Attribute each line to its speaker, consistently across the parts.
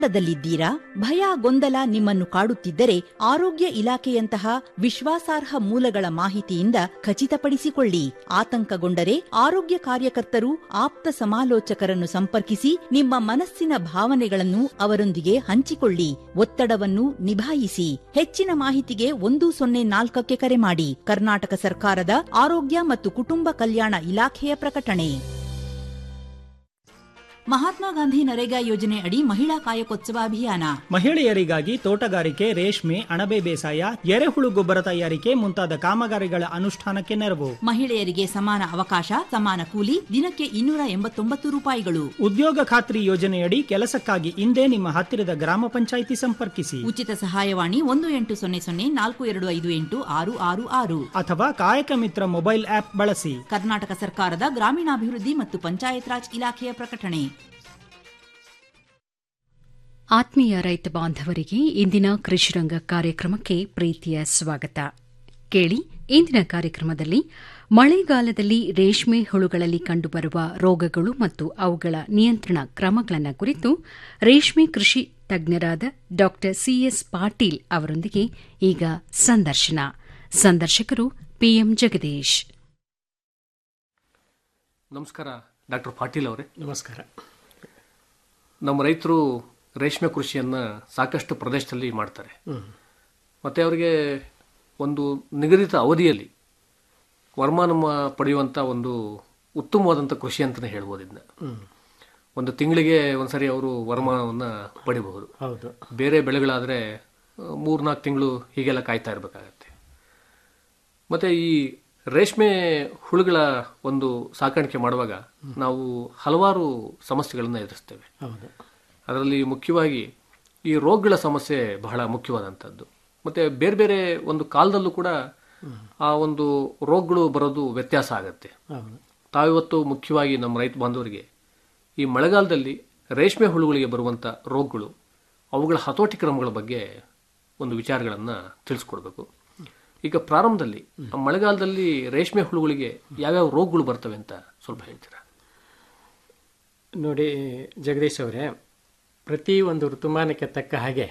Speaker 1: ದಲ್ಲಿದ್ದೀರಾ ಭಯ ಗೊಂದಲ ನಿಮ್ಮನ್ನು ಕಾಡುತ್ತಿದ್ದರೆ ಆರೋಗ್ಯ ಇಲಾಖೆಯಂತಹ ವಿಶ್ವಾಸಾರ್ಹ ಮೂಲಗಳ ಮಾಹಿತಿಯಿಂದ ಖಚಿತಪಡಿಸಿಕೊಳ್ಳಿ ಆತಂಕಗೊಂಡರೆ ಆರೋಗ್ಯ ಕಾರ್ಯಕರ್ತರು ಆಪ್ತ ಸಮಾಲೋಚಕರನ್ನು ಸಂಪರ್ಕಿಸಿ ನಿಮ್ಮ ಮನಸ್ಸಿನ ಭಾವನೆಗಳನ್ನು ಅವರೊಂದಿಗೆ ಹಂಚಿಕೊಳ್ಳಿ ಒತ್ತಡವನ್ನು ನಿಭಾಯಿಸಿ ಹೆಚ್ಚಿನ ಮಾಹಿತಿಗೆ ಒಂದು ಸೊನ್ನೆ ನಾಲ್ಕಕ್ಕೆ ಕರೆ ಮಾಡಿ ಕರ್ನಾಟಕ ಸರ್ಕಾರದ ಆರೋಗ್ಯ ಮತ್ತು ಕುಟುಂಬ ಕಲ್ಯಾಣ ಇಲಾಖೆಯ ಪ್ರಕಟಣೆ ಮಹಾತ್ಮ ಗಾಂಧಿ ನರೇಗಾ ಯೋಜನೆ ಅಡಿ ಮಹಿಳಾ ಕಾಯಕೋತ್ಸವ ಅಭಿಯಾನ
Speaker 2: ಮಹಿಳೆಯರಿಗಾಗಿ ತೋಟಗಾರಿಕೆ ರೇಷ್ಮೆ ಅಣಬೆ ಬೇಸಾಯ ಎರೆಹುಳು ಗೊಬ್ಬರ ತಯಾರಿಕೆ ಮುಂತಾದ ಕಾಮಗಾರಿಗಳ ಅನುಷ್ಠಾನಕ್ಕೆ ನೆರವು
Speaker 1: ಮಹಿಳೆಯರಿಗೆ ಸಮಾನ ಅವಕಾಶ ಸಮಾನ ಕೂಲಿ ದಿನಕ್ಕೆ ಇನ್ನೂರ ಎಂಬತ್ತೊಂಬತ್ತು ರೂಪಾಯಿಗಳು
Speaker 2: ಉದ್ಯೋಗ ಖಾತ್ರಿ ಯೋಜನೆಯಡಿ ಕೆಲಸಕ್ಕಾಗಿ ಇಂದೇ ನಿಮ್ಮ ಹತ್ತಿರದ ಗ್ರಾಮ ಪಂಚಾಯಿತಿ ಸಂಪರ್ಕಿಸಿ
Speaker 1: ಉಚಿತ ಸಹಾಯವಾಣಿ ಒಂದು ಎಂಟು ಸೊನ್ನೆ ಸೊನ್ನೆ ನಾಲ್ಕು ಎರಡು ಐದು ಎಂಟು ಆರು ಆರು ಆರು
Speaker 2: ಅಥವಾ ಕಾಯಕ ಮಿತ್ರ ಮೊಬೈಲ್ ಆಪ್ ಬಳಸಿ
Speaker 1: ಕರ್ನಾಟಕ ಸರ್ಕಾರದ ಗ್ರಾಮೀಣಾಭಿವೃದ್ಧಿ ಮತ್ತು ಪಂಚಾಯತ್ ರಾಜ್ ಇಲಾಖೆಯ ಪ್ರಕಟಣೆ
Speaker 3: ಆತ್ಮೀಯ ರೈತ ಬಾಂಧವರಿಗೆ ಇಂದಿನ ಕೃಷಿರಂಗ ಕಾರ್ಯಕ್ರಮಕ್ಕೆ ಪ್ರೀತಿಯ ಸ್ವಾಗತ ಕೇಳಿ ಇಂದಿನ ಕಾರ್ಯಕ್ರಮದಲ್ಲಿ ಮಳೆಗಾಲದಲ್ಲಿ ರೇಷ್ಮೆ ಹುಳುಗಳಲ್ಲಿ ಕಂಡುಬರುವ ರೋಗಗಳು ಮತ್ತು ಅವುಗಳ ನಿಯಂತ್ರಣ ಕ್ರಮಗಳನ್ನು ಕುರಿತು ರೇಷ್ಮೆ ಕೃಷಿ ತಜ್ಞರಾದ ಡಾ ಸಿಎಸ್ ಪಾಟೀಲ್ ಅವರೊಂದಿಗೆ ಈಗ ಸಂದರ್ಶನ ಸಂದರ್ಶಕರು ಪಿಎಂ ಜಗದೀಶ್
Speaker 4: ನಮಸ್ಕಾರ ಡಾಕ್ಟರ್ ಪಾಟೀಲ್ ಅವರೇ
Speaker 5: ನಮಸ್ಕಾರ
Speaker 4: ನಮ್ಮ ರೈತರು ರೇಷ್ಮೆ ಕೃಷಿಯನ್ನು ಸಾಕಷ್ಟು ಪ್ರದೇಶದಲ್ಲಿ ಮಾಡ್ತಾರೆ ಮತ್ತು ಅವರಿಗೆ ಒಂದು ನಿಗದಿತ ಅವಧಿಯಲ್ಲಿ ವರಮಾನ ಪಡೆಯುವಂಥ ಒಂದು ಉತ್ತಮವಾದಂಥ ಕೃಷಿ ಅಂತಲೇ ಹೇಳ್ಬೋದು ಇದನ್ನ ಒಂದು ತಿಂಗಳಿಗೆ ಒಂದ್ಸರಿ ಅವರು ವರಮಾನವನ್ನು ಪಡಿಬಹುದು
Speaker 5: ಹೌದು
Speaker 4: ಬೇರೆ ಬೆಳೆಗಳಾದರೆ ಮೂರ್ನಾಲ್ಕು ತಿಂಗಳು ಹೀಗೆಲ್ಲ ಕಾಯ್ತಾ ಇರಬೇಕಾಗತ್ತೆ ಮತ್ತು ಈ ರೇಷ್ಮೆ ಹುಳುಗಳ ಒಂದು ಸಾಕಾಣಿಕೆ ಮಾಡುವಾಗ ನಾವು ಹಲವಾರು ಸಮಸ್ಯೆಗಳನ್ನು ಎದುರಿಸ್ತೇವೆ
Speaker 5: ಹೌದು
Speaker 4: ಅದರಲ್ಲಿ ಮುಖ್ಯವಾಗಿ ಈ ರೋಗಗಳ ಸಮಸ್ಯೆ ಬಹಳ ಮುಖ್ಯವಾದಂಥದ್ದು ಮತ್ತು ಬೇರೆ ಬೇರೆ ಒಂದು ಕಾಲದಲ್ಲೂ ಕೂಡ ಆ ಒಂದು ರೋಗಗಳು ಬರೋದು ವ್ಯತ್ಯಾಸ ಆಗುತ್ತೆ
Speaker 5: ಹೌದು
Speaker 4: ತಾವಿವತ್ತು ಮುಖ್ಯವಾಗಿ ನಮ್ಮ ರೈತ ಬಾಂಧವರಿಗೆ ಈ ಮಳೆಗಾಲದಲ್ಲಿ ರೇಷ್ಮೆ ಹುಳುಗಳಿಗೆ ಬರುವಂಥ ರೋಗಗಳು ಅವುಗಳ ಹತೋಟಿ ಕ್ರಮಗಳ ಬಗ್ಗೆ ಒಂದು ವಿಚಾರಗಳನ್ನು ತಿಳಿಸ್ಕೊಡ್ಬೇಕು ಈಗ ಪ್ರಾರಂಭದಲ್ಲಿ ಆ ಮಳೆಗಾಲದಲ್ಲಿ ರೇಷ್ಮೆ ಹುಳುಗಳಿಗೆ ಯಾವ್ಯಾವ ರೋಗಗಳು ಬರ್ತವೆ ಅಂತ ಸ್ವಲ್ಪ ಹೇಳ್ತೀರಾ
Speaker 5: ನೋಡಿ ಜಗದೀಶ್ ಅವರೇ ಪ್ರತಿ ಒಂದು ಋತುಮಾನಕ್ಕೆ ತಕ್ಕ ಹಾಗೆ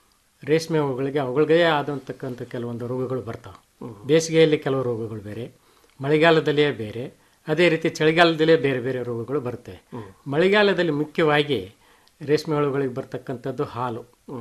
Speaker 5: ರೇಷ್ಮೆ ಹುಳುಗಳಿಗೆ ಅವುಗಳಿಗೇ ಆದಂತಕ್ಕಂಥ ಕೆಲವೊಂದು ರೋಗಗಳು ಬರ್ತಾವೆ ಬೇಸಿಗೆಯಲ್ಲಿ ಕೆಲವು ರೋಗಗಳು ಬೇರೆ ಮಳೆಗಾಲದಲ್ಲಿಯೇ ಬೇರೆ ಅದೇ ರೀತಿ ಚಳಿಗಾಲದಲ್ಲೇ ಬೇರೆ ಬೇರೆ ರೋಗಗಳು ಬರ್ತವೆ ಮಳೆಗಾಲದಲ್ಲಿ ಮುಖ್ಯವಾಗಿ ರೇಷ್ಮೆ ಹುಳುಗಳಿಗೆ ಬರ್ತಕ್ಕಂಥದ್ದು ಹಾಲು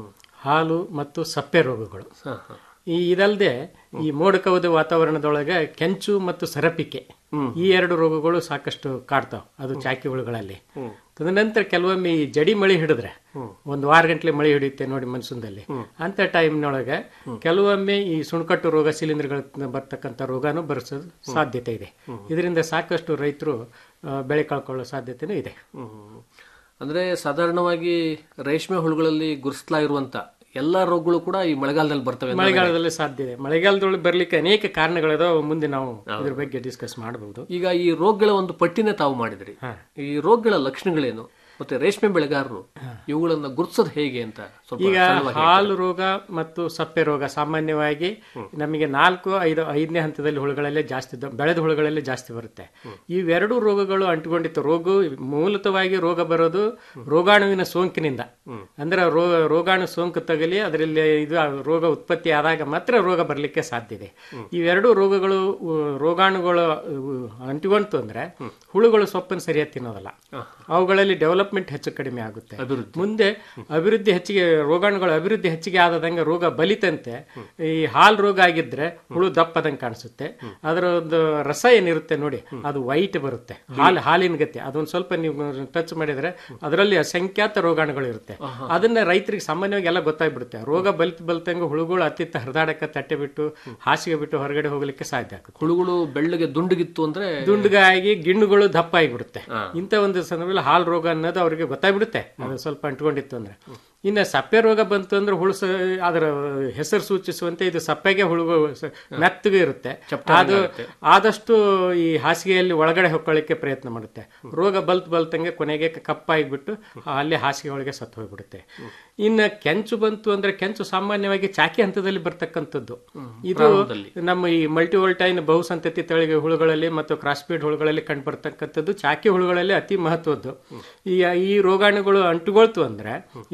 Speaker 5: ಹಾಲು ಮತ್ತು ಸಪ್ಪೆ ರೋಗಗಳು
Speaker 4: ಹಾಂ ಹಾಂ
Speaker 5: ಈ ಇದಲ್ಲದೆ ಈ ಮೋಡ ಕವಿದ ವಾತಾವರಣದೊಳಗೆ ಕೆಂಚು ಮತ್ತು ಸರಪಿಕೆ ಈ ಎರಡು ರೋಗಗಳು ಸಾಕಷ್ಟು ಕಾಡ್ತಾವ ಅದು ಚಾಕಿ ಹುಳುಗಳಲ್ಲಿ ತದನಂತರ ಕೆಲವೊಮ್ಮೆ ಈ ಜಡಿ ಮಳೆ ಹಿಡಿದ್ರೆ ಒಂದು ವಾರ ಗಂಟ್ಲೆ ಮಳೆ ಹಿಡಿಯುತ್ತೆ ನೋಡಿ ಮನ್ಸೂನ್ದಲ್ಲಿ ಅಂತ ಟೈಮ್ನೊಳಗೆ ಕೆಲವೊಮ್ಮೆ ಈ ಸುಣ್ಕಟ್ಟು ರೋಗ ಶಿಲೀಂಧ್ರಗಳ ಬರ್ತಕ್ಕಂಥ ರೋಗನೂ ಬರೆಸೋದು ಸಾಧ್ಯತೆ ಇದೆ ಇದರಿಂದ ಸಾಕಷ್ಟು ರೈತರು ಆ, ಬೆಳೆ ಕಳ್ಕೊಳ್ಳೋ ಸಾಧ್ಯತೆನೂ ಇದೆ
Speaker 4: ಹ್ಮ್. ಅಂದ್ರೆ ಸಾಧಾರಣವಾಗಿ ರೇಷ್ಮೆ ಹುಳುಗಳಲ್ಲಿ ಗುರುಸ್ಲಾ ಇರುವಂತ ಎಲ್ಲಾ ರೋಗಗಳು ಕೂಡ ಈ ಮಳೆಗಾಲದಲ್ಲಿ ಬರ್ತವೆ ಅಂತ
Speaker 5: ಮಳೆಗಾಲದಲ್ಲಿ ಸಾಧ್ಯ ಇದೆ ಮಳೆಗಾಲದೊಳಗೆ ಬರ್ಲಿಕ್ಕೆ ಅನೇಕ ಕಾರಣಗಳಿದಾವೆ ಮುಂದೆ ನಾವು ಇದ್ರ ಬಗ್ಗೆ ಡಿಸ್ಕಸ್ ಮಾಡಬಹುದು
Speaker 4: ಈಗ ಈ ರೋಗಗಳ ಒಂದು ಪಟ್ಟಿನೇ ತಾವು ಮಾಡಿದ್ರಿ ಈ ರೋಗಗಳ ಲಕ್ಷಣಗಳೇನು ಮತ್ತೆ ರೇಷ್ಮೆ ಬೆಳೆಗಾರರು ಇವುಗಳನ್ನ ಗುರುತಿಸೋದು ಹೇಗೆ ಅಂತ ಸ್ವಲ್ಪ
Speaker 5: ಈಗ
Speaker 4: ಸರಳವಾಗಿ
Speaker 5: ಹಾಲು ರೋಗ ಮತ್ತು ಸಪ್ಪೆ ರೋಗ ಸಾಮಾನ್ಯವಾಗಿ ನಮಗೆ ನಾಲ್ಕು ಐದು ಐದನೇ ಹಂತದಲ್ಲಿ ಹುಳುಗಳಲ್ಲೇ ಜಾಸ್ತಿ ಇದ್ದಾವೆ. ಬೆಳೆದ ಹುಳುಗಳಲ್ಲೇ ಜಾಸ್ತಿ ಬರುತ್ತೆ ಇವೆರಡು ರೋಗಗಳು ಅಂಟುಕೊಂಡಿತ್ತು ರೋಗ ಮೂಲತವಾಗಿ ರೋಗ ಬರೋದು ರೋಗಾಣುವಿನ ಸೋಂಕಿನಿಂದ ಅಂದ್ರೆ ರೋಗ ರೋಗಾಣು ಸೋಂಕು ತಗಲಿ ಅದರಲ್ಲಿ ಇದು ಆ ರೋಗ ಉತ್ಪತ್ತಿ ಆದಾಗ ಮಾತ್ರ ರೋಗ ಬರಲಿಕ್ಕೆ ಸಾಧ್ಯ ಇದೆ ಇವೆರಡು ರೋಗಗಳು ಉ, ರೋಗಾಣುಗಳು ಉ, ಅಂಟಿಕೊಂತು ಅಂದ್ರೆ ಹುಳುಗಳು ಸೊಪ್ಪನ್ನು ಸರಿಯಾಗಿ ತಿನ್ನೋದಲ್ಲ ಅವುಗಳಲ್ಲಿ ಡೆವಲಪ್ಮೆಂಟ್ ಹೆಚ್ಚು ಕಡಿಮೆ ಆಗುತ್ತೆ ಮುಂದೆ ಅಭಿವೃದ್ಧಿ ಹೆಚ್ಚಿಗೆ ರೋಗಾಣುಗಳ ಅಭಿವೃದ್ಧಿ ಹೆಚ್ಚಿಗೆ ಆದದಂಗೆ ರೋಗ ಬಲಿತಂತೆ ಈ ಹಾಲ್ ರೋಗ ಆಗಿದ್ರೆ ಹುಳು ದಪ್ಪದಂಗೆ ಕಾಣಿಸುತ್ತೆ ಅದರ ಒಂದು ರಸ ಏನಿರುತ್ತೆ ನೋಡಿ ಅದು ವೈಟ್ ಬರುತ್ತೆ ಹಾಲು ಹಾಲಿನ ಗತಿ ಅದೊಂದು ಸ್ವಲ್ಪ ನೀವು ಟಚ್ ಮಾಡಿದ್ರೆ ಅದರಲ್ಲಿ ಅಸಂಖ್ಯಾತ ರೋಗಾಣುಗಳು ಇರುತ್ತೆ ಅದನ್ನ ರೈತರಿಗೆ ಸಾಮಾನ್ಯವಾಗಿ ಎಲ್ಲ ಗೊತ್ತಾಗ್ಬಿಡುತ್ತೆ ರೋಗ ಬಲಿತ ಬಲಿತಂಗೆ ಹುಳುಗಳು ಅತ್ತಿತ್ತ ಹರಿದಾಡಕ್ಕೆ ತಟ್ಟೆ ಬಿಟ್ಟು ಹಾಸಿಗೆ ಬಿಟ್ಟು ಹೊರಗಡೆ ಹೋಗ್ಲಿಕ್ಕೆ ಸಾಧ್ಯ ಆಗುತ್ತೆ
Speaker 4: ಹುಳುಗಳು ಬೆಳ್ಳಗೆ ದುಂಡಗಿತ್ತು ಅಂದ್ರೆ
Speaker 5: ದುಂಡಗಾಗಿ ಗಿಣ್ಣುಗಳು ದಪ್ಪ ಆಗಿಬಿಡುತ್ತೆ ಇಂಥ ಒಂದು ಸಂದರ್ಭದಲ್ಲಿ ಹಾಲ್ ರೋಗ ಅನ್ನೋದು ಅವರಿಗೆ ಗೊತ್ತಾಗ್ಬಿಡುತ್ತೆ ಅದು ಸ್ವಲ್ಪ ಅಂಟ್ಕೊಂಡಿತ್ತು ಅಂದ್ರೆ ಇನ್ನು ಸಪ್ಪೆ ರೋಗ ಬಂತು ಅಂದ್ರೆ ಹುಳು ಸ- ಅದರ ಹೆಸರು ಸೂಚಿಸುವಂತೆ ಇದು ಸಪ್ಪೆಗೆ ಹುಳುಗಳು ಸ- ಮೆತ್ತಗೆ ಇರುತ್ತೆ ಅದು ಆದಷ್ಟು ಈ ಹಾಸಿಗೆಯಲ್ಲಿ ಒಳಗಡೆ ಹೊಕ್ಕೊಳ್ಳಿಕ್ಕೆ ಪ್ರಯತ್ನ ಮಾಡುತ್ತೆ ರೋಗ ಬಲ್ತ್ ಬಲ್ತಂಗೆ ಕೊನೆಗೆ ಕಪ್ಪಾಗಿಬಿಟ್ಟು ಅಲ್ಲಿ ಹಾಸಿಗೆ ಒಳಗೆ ಸತ್ತು ಹೋಗ್ಬಿಡುತ್ತೆ ಇನ್ನು ಕೆಂಚು ಬಂತು ಅಂದ್ರೆ ಕೆಂಚು ಸಾಮಾನ್ಯವಾಗಿ ಚಾಕಿ ಹಂತದಲ್ಲಿ ಬರ್ತಕ್ಕಂಥದ್ದು ಇದು ನಮ್ಮ ಈ ಮಲ್ಟಿವೋಲ್ಟೈನ್ ಬಹುಸಂತತಿ ತಳಿಗೆ ಹುಳುಗಳಲ್ಲಿ ಮತ್ತು ಕ್ರಾಸ್ಪೀಡ್ ಹುಳುಗಳಲ್ಲಿ ಕಂಡು ಬರ್ತಕ್ಕಂಥದ್ದು ಚಾಕಿ ಹುಳುಗಳಲ್ಲಿ ಅತಿ ಮಹತ್ವದ್ದು ಈ ಈ ರೋಗಾಣುಗಳು ಅಂಟುಗೊಳ್ತು ಅಂದ್ರೆ ಇದಕ್ಕೆ ಬರ್ತಕ್ಕ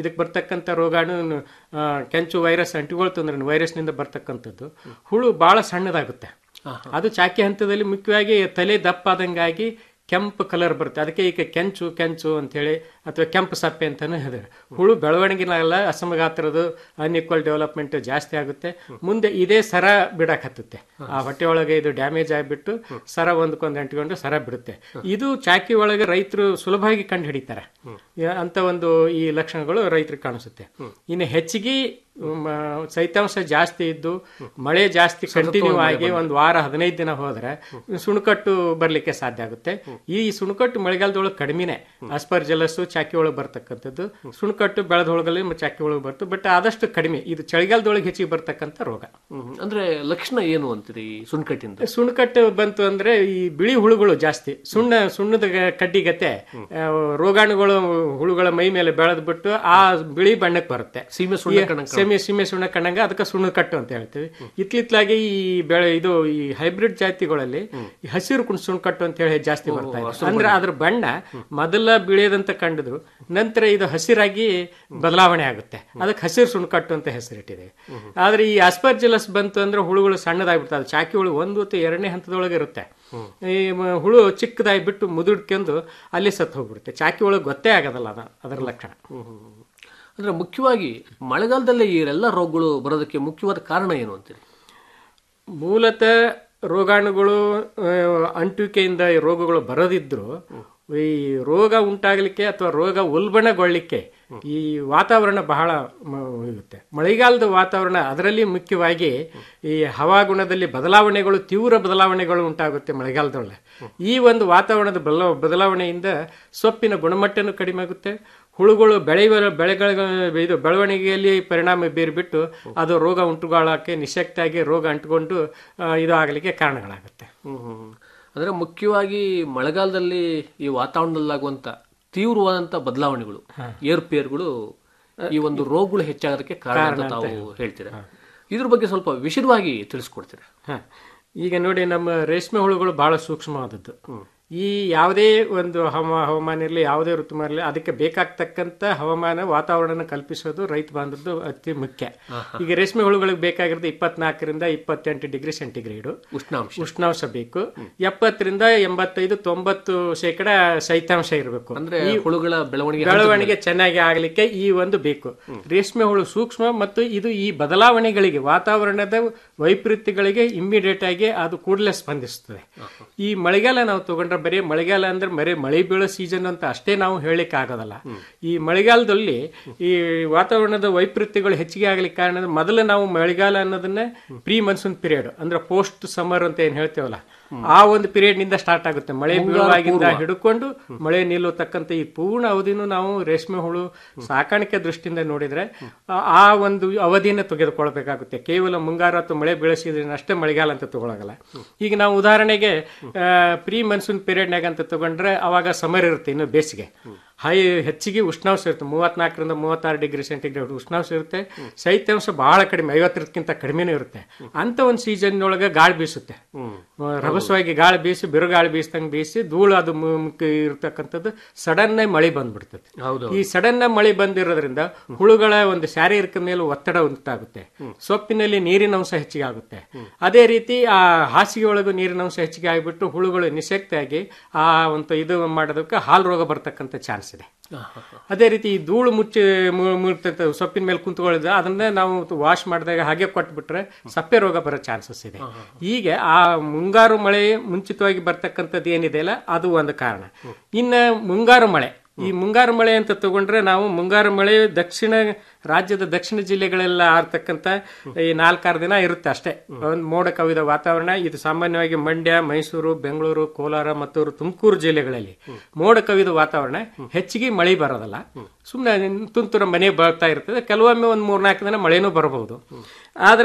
Speaker 5: ಬರ್ತಕ್ಕಂಥ ರೋಗಾಣು ಆ, ಕೆಂಚು ವೈರಸ್ ಅಂಟಿಕೊಳ್ತು ಅಂದ್ರೆ ವೈರಸ್ನಿಂದ ಬರ್ತಕ್ಕಂಥದ್ದು ಹುಳು ಬಹಳ ಸಣ್ಣದಾಗುತ್ತೆ ಅದು ಚಾಕಿ ಹಂತದಲ್ಲಿ ಮುಖ್ಯವಾಗಿ ತಲೆ ದಪ್ಪಾದಂಗಾಗಿ ಕೆಂಪು ಕಲರ್ ಬರುತ್ತೆ ಅದಕ್ಕೆ ಈಗ ಕೆಂಚು ಕೆಂಚು ಅಂತೇಳಿ ಅಥವಾ ಕೆಂಪು ಸಪ್ಪೆ ಅಂತಾನೆ ಹೇಳಿದ್ರೆ ಹುಳು ಬೆಳವಣಿಗೆನೆಲ್ಲ ಅಸಮಗಾತ್ರದ್ದು ಅನ್ಇಕ್ವಲ್ ಡೆವಲಪ್ಮೆಂಟ್ ಜಾಸ್ತಿ ಆಗುತ್ತೆ ಮುಂದೆ ಇದೇ ಸರ ಬಿಡಕ್ ಹತ್ತುತ್ತೆ ಆ ಹೊಟ್ಟೆ ಒಳಗೆ ಇದು ಡ್ಯಾಮೇಜ್ ಆಗಿಬಿಟ್ಟು ಸರ ಒಂದಕ್ಕೊಂದು ಅಂಟಿಕೊಂಡು ಸರ ಬಿಡುತ್ತೆ ಇದು ಚಾಕಿ ಒಳಗೆ ರೈತರು ಸುಲಭವಾಗಿ ಕಂಡು ಹಿಡಿತಾರೆ ಯಾ- ಅಂತ ಒಂದು ಈ ಲಕ್ಷಣಗಳು ರೈತರಿಗೆ ಕಾಣಿಸುತ್ತೆ ಇನ್ನು ಹೆಚ್ಚಿಗೆ ಮ, ಶೈತ್ಯಾಂಶ ಜಾಸ್ತಿ ಇದ್ದು ಮಳೆ ಜಾಸ್ತಿ ಕಂಟಿನ್ಯೂ ಆಗಿ ಒಂದು ವಾರ ಹದಿನೈದು ದಿನ ಹೋದ್ರೆ ಸುಣಕಟ್ಟು ಬರ್ಲಿಕ್ಕೆ ಸಾಧ್ಯ ಆಗುತ್ತೆ ಈ ಸುಣಕಟ್ಟು ಮಳೆಗಾಲದೊಳಗೆ ಕಡಿಮೆನೆ ಆಸ್ಪರ್ ಜಲಸ್ಸು ಚಾಕಿ ಒಳಗೆ ಬರ್ತಕ್ಕಂಥದ್ದು ಸುಣಕಟ್ಟು ಬೆಳೆದೊಳಗಲ್ಲಿ ಚಾಕಿ ಒಳಗೆ ಬರ್ತದೆ ಬಟ್ ಆದಷ್ಟು ಕಡಿಮೆ ಇದು ಚಳಿಗಾಲದೊಳಗೆ ಹೆಚ್ಚಿಗೆ ಬರ್ತಕ್ಕಂಥ ರೋಗ
Speaker 4: ಹ್ಮ್. ಅಂದ್ರೆ ಲಕ್ಷಣ ಏನು ಅಂತೀರಿ ಸುಣ್ಕಟ್ಟಿಂದ
Speaker 5: ಸುಣ್ಣಕಟ್ಟು ಬಂತು ಅಂದ್ರೆ ಈ ಬಿಳಿ ಹುಳುಗಳು ಜಾಸ್ತಿ ಸುಣ್ಣ ಸುಣ್ಣದ ಗ- ಕಡ್ಡಿಗತೆ ಆ, ರೋಗಾಣುಗಳು ಹುಳುಗಳ ಮೈ ಮೇಲೆ ಬೆಳೆದ್ ಬಿಟ್ಟು ಆ ಬಿಳಿ ಬಣ್ಣಕ್ಕೆ ಬರುತ್ತೆ
Speaker 4: ಸೀಮೆ ಸುಣ್ಣ
Speaker 5: ಈ
Speaker 4: ಕಣಂಗ್
Speaker 5: ಸೀಮೆ ಸೀಮೆ ಸುಣ್ಣ ಕಣ್ಣಂಗ ಅದಕ್ಕೆ ಸುಣ್ಣ ಕಟ್ಟು ಅಂತ ಹೇಳ್ತೀವಿ ಇತ್ಲಿತ್ಲಾಗಿ ಈ ಬೆಳೆ ಇದು ಈ ಹೈಬ್ರಿಡ್ ಜಾತಿಗಳಲ್ಲಿ ಈ ಹಸಿರು ಕುಣ್ ಸುಣ್ಣ ಕಟ್ಟು ಅಂತ ಹೇಳಿ ಜಾಸ್ತಿ ಬರ್ತಾ ಇದೆ ಅಂದ್ರೆ ಅದ್ರ ಬಣ್ಣ ಮೊದಲ ಬಿಳಿಯದಂತ ಕಂಡಿದ್ರು ನಂತರ ಇದು ಹಸಿರಾಗಿ ಬದಲಾವಣೆ ಆಗುತ್ತೆ ಅದಕ್ಕೆ ಹಸಿರು ಸುಣ್ಣ ಕಟ್ಟು ಅಂತ ಹೆಸರಿಟ್ಟಿದೆ ಆದ್ರೆ ಈ ಆಸ್ಪರ್ಜಿಲಸ್ ಬಂತು ಅಂದ್ರೆ ಹುಳುಗಳು ಸಣ್ಣದಾಗ್ಬಿಡ್ತದೆ ಅದು ಚಾಕಿ ಹುಳು ಒಂದು ಅಥವಾ ಎರಡನೇ ಹಂತದೊಳಗೆ ಇರುತ್ತೆ ಈ ಮ- ಹುಳು ಚಿಕ್ಕದಾಗಿ ಬಿಟ್ಟು ಮುದುಡ್ಕೊಂಡು ಅಲ್ಲಿ ಸತ್ತು ಹೋಗ್ಬಿಡುತ್ತೆ ಚಾಕಿ ಒಳಗೆ ಗೊತ್ತೇ ಆಗೋದಲ್ಲ ಅದ ಅದರ ಲಕ್ಷಣ
Speaker 4: ಅಂದ್ರೆ ಮುಖ್ಯವಾಗಿ ಮಳೆಗಾಲದಲ್ಲೇ ಈ ಎಲ್ಲ ರೋಗಗಳು ಬರೋದಕ್ಕೆ ಮುಖ್ಯವಾದ ಕಾರಣ ಏನು ಅಂತೀರಿ
Speaker 5: ಮೂಲತಃ ರೋಗಾಣುಗಳು ಆ, ಅಂಟುವಿಕೆಯಿಂದ ಈ ರೋಗಗಳು ಬರದಿದ್ರು ಈ ರೋಗ ಉಂಟಾಗಲಿಕ್ಕೆ ಅಥವಾ ರೋಗ ಉಲ್ಬಣಗೊಳ್ಳಿಕ್ಕೆ ಈ ವಾತಾವರಣ ಬಹಳ ಮ- ಇರುತ್ತೆ ಮಳೆಗಾಲದ ವಾತಾವರಣ ಅದರಲ್ಲಿ ಮುಖ್ಯವಾಗಿ ಈ ಹವಾಗುಣದಲ್ಲಿ ಬದಲಾವಣೆಗಳು ತೀವ್ರ ಬದಲಾವಣೆಗಳು ಉಂಟಾಗುತ್ತೆ ಮಳೆಗಾಲದೊಳಗೆ ಈ ಒಂದು ವಾತಾವರಣದ ಬದಲ ಬದಲಾವಣೆಯಿಂದ ಸೊಪ್ಪಿನ ಗುಣಮಟ್ಟನೂ ಕಡಿಮೆ ಆಗುತ್ತೆ ಹುಳುಗಳು ಬೆಳೆಯುವ ಬೆಳೆಗಳ ಇದು ಬೆಳವಣಿಗೆಯಲ್ಲಿ ಪರಿಣಾಮ ಬೀರಿಬಿಟ್ಟು ಅದು ರೋಗ ಉಂಟುಗೊಳ್ಳಕ್ಕೆ ನಿಶಕ್ತಾಗಿ ರೋಗ ಅಂಟುಕೊಂಡು ಆ, ಇದು ಆಗಲಿಕ್ಕೆ ಕಾರಣಗಳಾಗುತ್ತೆ
Speaker 4: ಹ್ಮ್ ಹ್ಮ್ ಹ್ಮ್. ಅಂದ್ರೆ ಮುಖ್ಯವಾಗಿ ಮಳೆಗಾಲದಲ್ಲಿ ಈ ವಾತಾವರಣದಲ್ಲಾಗುವಂತ ತೀವ್ರವಾದಂತ ಬದಲಾವಣೆಗಳು ಏರ್ಪೇರ್ಗಳು ಈ ಒಂದು ರೋಗಗಳು ಹೆಚ್ಚಾಗೋದಕ್ಕೆ ಕಾರಣ ಅಂತ ತಾವು ಹೇಳ್ತೀರಾ ಇದ್ರ ಬಗ್ಗೆ ಸ್ವಲ್ಪ ವಿಶದವಾಗಿ ತಿಳಿಸ್ಕೊಡ್ತೀರಾ
Speaker 5: ಹ. ಈಗ ನೋಡಿ ನಮ್ಮ ರೇಷ್ಮೆ ಹುಳುಗಳು ಬಹಳ ಸೂಕ್ಷ್ಮವಾದದ್ದು ಈ ಯಾವುದೇ ಒಂದು ಹವ ಹವಾಮಾನ ಇರಲಿ ಯಾವುದೇ ಋತುಮಾನ ಇರಲಿ ಅದಕ್ಕೆ ಬೇಕಾಗ್ತಕ್ಕಂಥ ಹವಾಮಾನ ವಾತಾವರಣ ಕಲ್ಪಿಸೋದು ರೈತ ಬಾಂಧವದ್ದು ಅತಿ ಮುಖ್ಯ ಈಗ ರೇಷ್ಮೆ ಹುಳುಗಳಿಗೆ ಬೇಕಾಗಿರೋದು ಇಪ್ಪತ್ನಾಲ್ಕರಿಂದ ಇಪ್ಪತ್ತೆಂಟು ಡಿಗ್ರಿ ಸೆಂಟಿಗ್ರೇಡು
Speaker 4: ಉಷ್ಣಾಂಶ
Speaker 5: ಉಷ್ಣಾಂಶ ಬೇಕು ಎಪ್ಪತ್ತರಿಂದ ಎಂಬತ್ತೈದು ತೊಂಬತ್ತು ಶೇಕಡ ಶೈತ್ಯಾಂಶ ಇರಬೇಕು
Speaker 4: ಅಂದ್ರೆ ಹುಳುಗಳ ಬೆಳವಣಿಗೆ
Speaker 5: ಬೆಳವಣಿಗೆ ಚೆನ್ನಾಗಿ ಆಗಲಿಕ್ಕೆ ಈ ಒಂದು ಬೇಕು ರೇಷ್ಮೆ ಹುಳು ಸೂಕ್ಷ್ಮ ಮತ್ತು ಇದು ಈ ಬದಲಾವಣೆಗಳಿಗೆ ವಾತಾವರಣದ ವೈಪರೀತ್ಯಗಳಿಗೆ ಇಮ್ಮಿಡಿಯೇಟ್ ಆಗಿ ಅದು ಕೂಡಲೇ ಸ್ಪಂದಿಸುತ್ತದೆ ಈ ಮಳೆಗಾಲ ನಾವು ತಗೊಂಡ್ರೆ ಬರೀ ಮಳೆಗಾಲ ಅಂದ್ರೆ ಬರೀ ಮಳೆ ಬೀಳೋ ಸೀಸನ್ ಅಂತ ಅಷ್ಟೇ ನಾವು ಹೇಳಲಿಕ್ಕೆ ಆಗೋದಲ್ಲ ಈ ಮಳೆಗಾಲದಲ್ಲಿ ಈ ವಾತಾವರಣದ ವೈಪರೀತ್ಯಗಳು ಹೆಚ್ಚಿಗೆ ಆಗ್ಲಿಕ್ಕೆ ಕಾರಣ ಮೊದಲು ನಾವು ಮಳೆಗಾಲ ಅನ್ನೋದನ್ನ ಪ್ರೀ ಮನ್ಸೂನ್ ಪೀರಿಯಡ್ ಅಂದ್ರೆ ಪೋಸ್ಟ್ ಸಮ್ಮರ್ ಅಂತ ಏನ್ ಹೇಳ್ತೇವಲ್ಲ ಆ ಒಂದು ಪೀರಿಯಡ್ ನಿಂದ ಸ್ಟಾರ್ಟ್ ಆಗುತ್ತೆ ಮಳೆ ಬೀಳುವಾಗಿಂದ ಹಿಡ್ಕೊಂಡು ಮಳೆ ನಿಲ್ಲತಕ್ಕಂತ ಈ ಪೂರ್ಣ ಅವಧಿನೂ ನಾವು ರೇಷ್ಮೆ ಹುಳು ಸಾಕಾಣಿಕೆ ದೃಷ್ಟಿಯಿಂದ ನೋಡಿದ್ರೆ ಆ- ಆ ಒಂದು ಅವಧಿನ ತೆಗೆದುಕೊಳ್ಬೇಕಾಗುತ್ತೆ ಕೇವಲ ಮುಂಗಾರು ಅಥವಾ ಮಳೆ ಬೀಳಿಸಿದ್ರೆ ಅಷ್ಟೇ ಮಳೆಗಾಲ ಅಂತ ತಗೊಳಗಲ್ಲ ಈಗ ನಾವು ಉದಾಹರಣೆಗೆ ಪ್ರೀ ಮನ್ಸೂನ್ ಪೀರಿಯಡ್ನಾಗ ಅಂತ ತಗೊಂಡ್ರೆ ಅವಾಗ ಸಮರ್ ಇರುತ್ತೆ ಇನ್ನು ಬೇಸಿಗೆ ಹೈ ಹೆಚ್ಚಿಗೆ ಉಷ್ಣಾಂಶ ಇರುತ್ತೆ ಮೂವತ್ನಾಲ್ಕರಿಂದ ಮೂವತ್ತಾರು ಡಿಗ್ರಿ ಸೆಂಟಿಗ್ರೇಡ್ ಉಷ್ಣಾಂಶ ಇರುತ್ತೆ ಶೈತ್ಯಾಂಶ ಬಹಳ ಕಡಿಮೆ ಐವತ್ತರಕ್ಕಿಂತ ಕಡಿಮೆನೂ ಇರುತ್ತೆ ಅಂತ ಒಂದು ಸೀಸನ್ ಒಳಗೆ ಗಾಳಿ ಬೀಸುತ್ತೆ ರಭಸವಾಗಿ ಗಾಳಿ ಬೀಸಿ ಬಿರುಗಾಳಿ ಬೀಸ್ದಂಗೆ ಬೀಸಿ ಧೂಳು ಅದು ಮು- ಮುಖ ಇರ್ತಕ್ಕಂಥದ್ದು ಸಡನ್ ಮಳೆ ಬಂದ್ಬಿಡ್ತದೆ
Speaker 4: ಹೌದು
Speaker 5: ಈ ಸಡನ್ ಮಳೆ ಬಂದಿರೋದ್ರಿಂದ ಹುಳುಗಳ ಒಂದು ಶಾರೀರಿಕ ಮೇಲೆ ಒತ್ತಡ ಉಂಟಾಗುತ್ತೆ ಸೊಪ್ಪಿನಲ್ಲಿ ನೀರಿನ ಅಂಶ ಹೆಚ್ಚಿಗೆ ಆಗುತ್ತೆ ಅದೇ ರೀತಿ ಆ ಹಾಸಿಗೆ ಒಳಗೂ ನೀರಿನ ಅಂಶ ಹೆಚ್ಚಿಗೆ ಆಗಿಬಿಟ್ಟು ಹುಳುಗಳು ನಿಶಕ್ತಿಯಾಗಿ ಆ ಒಂದು ಇದು ಮಾಡೋದಕ್ಕೆ ಹಾಲು ರೋಗ ಬರ್ತಕ್ಕಂಥ ಚಾನ್ಸ್ ಇದೆ ಅದೇ ರೀತಿ ಈ ಧೂಳು ಮುಚ್ಚಿ ಮು- ಮುಟ್ತಂತ ಸೊಪ್ಪಿನ ಮೇಲೆ ಕುಂತ್ಕೊಳ್ಳಿದ್ರೆ ಅದನ್ನ ನಾವು ವಾಶ್ ಮಾಡಿದಾಗ ಹಾಗೆ ಕೊಟ್ಬಿಟ್ರೆ ಸಪ್ಪೆ ರೋಗ ಬರೋ ಚಾನ್ಸಸ್ ಇದೆ ಹೀಗೆ ಆ ಮುಂಗಾರು ಮಳೆ ಮುಂಚಿತವಾಗಿ ಬರ್ತಕ್ಕಂಥದ್ದು ಏನಿದೆಯಲ್ಲ ಅದು ಒಂದು ಕಾರಣ ಇನ್ನ ಮುಂಗಾರು ಮಳೆ ಈ ಮುಂಗಾರು ಮಳೆ ಅಂತ ತಗೊಂಡ್ರೆ ನಾವು ಮುಂಗಾರು ಮಳೆ ದಕ್ಷಿಣ ರಾಜ್ಯದ ದಕ್ಷಿಣ ಜಿಲ್ಲೆಗಳೆಲ್ಲ ಆರ್ತಕ್ಕಂಥ ಈ ನಾಲ್ಕಾರು ದಿನ ಇರುತ್ತೆ ಅಷ್ಟೇ ಒಂದು ಮೋಡ ಕವಿದ ವಾತಾವರಣ ಇದು ಸಾಮಾನ್ಯವಾಗಿ ಮಂಡ್ಯ ಮೈಸೂರು ಬೆಂಗಳೂರು ಕೋಲಾರ ಮತ್ತು ತುಮಕೂರು ಜಿಲ್ಲೆಗಳಲ್ಲಿ ಮೋಡ ಕವಿದ ವಾತಾವರಣ ಹೆಚ್ಚಿಗೆ ಮಳೆ ಬರೋದಲ್ಲ ಸುಮ್ಮನೆ ತುಂತುರ ಮನೆ ಬರ್ತಾ ಇರ್ತದೆ ಕೆಲವೊಮ್ಮೆ ಒಂದು ಮೂರ್ನಾಲ್ಕು ದಿನ ಮಳೆನೂ ಬರಬಹುದು ಆದ್ರೆ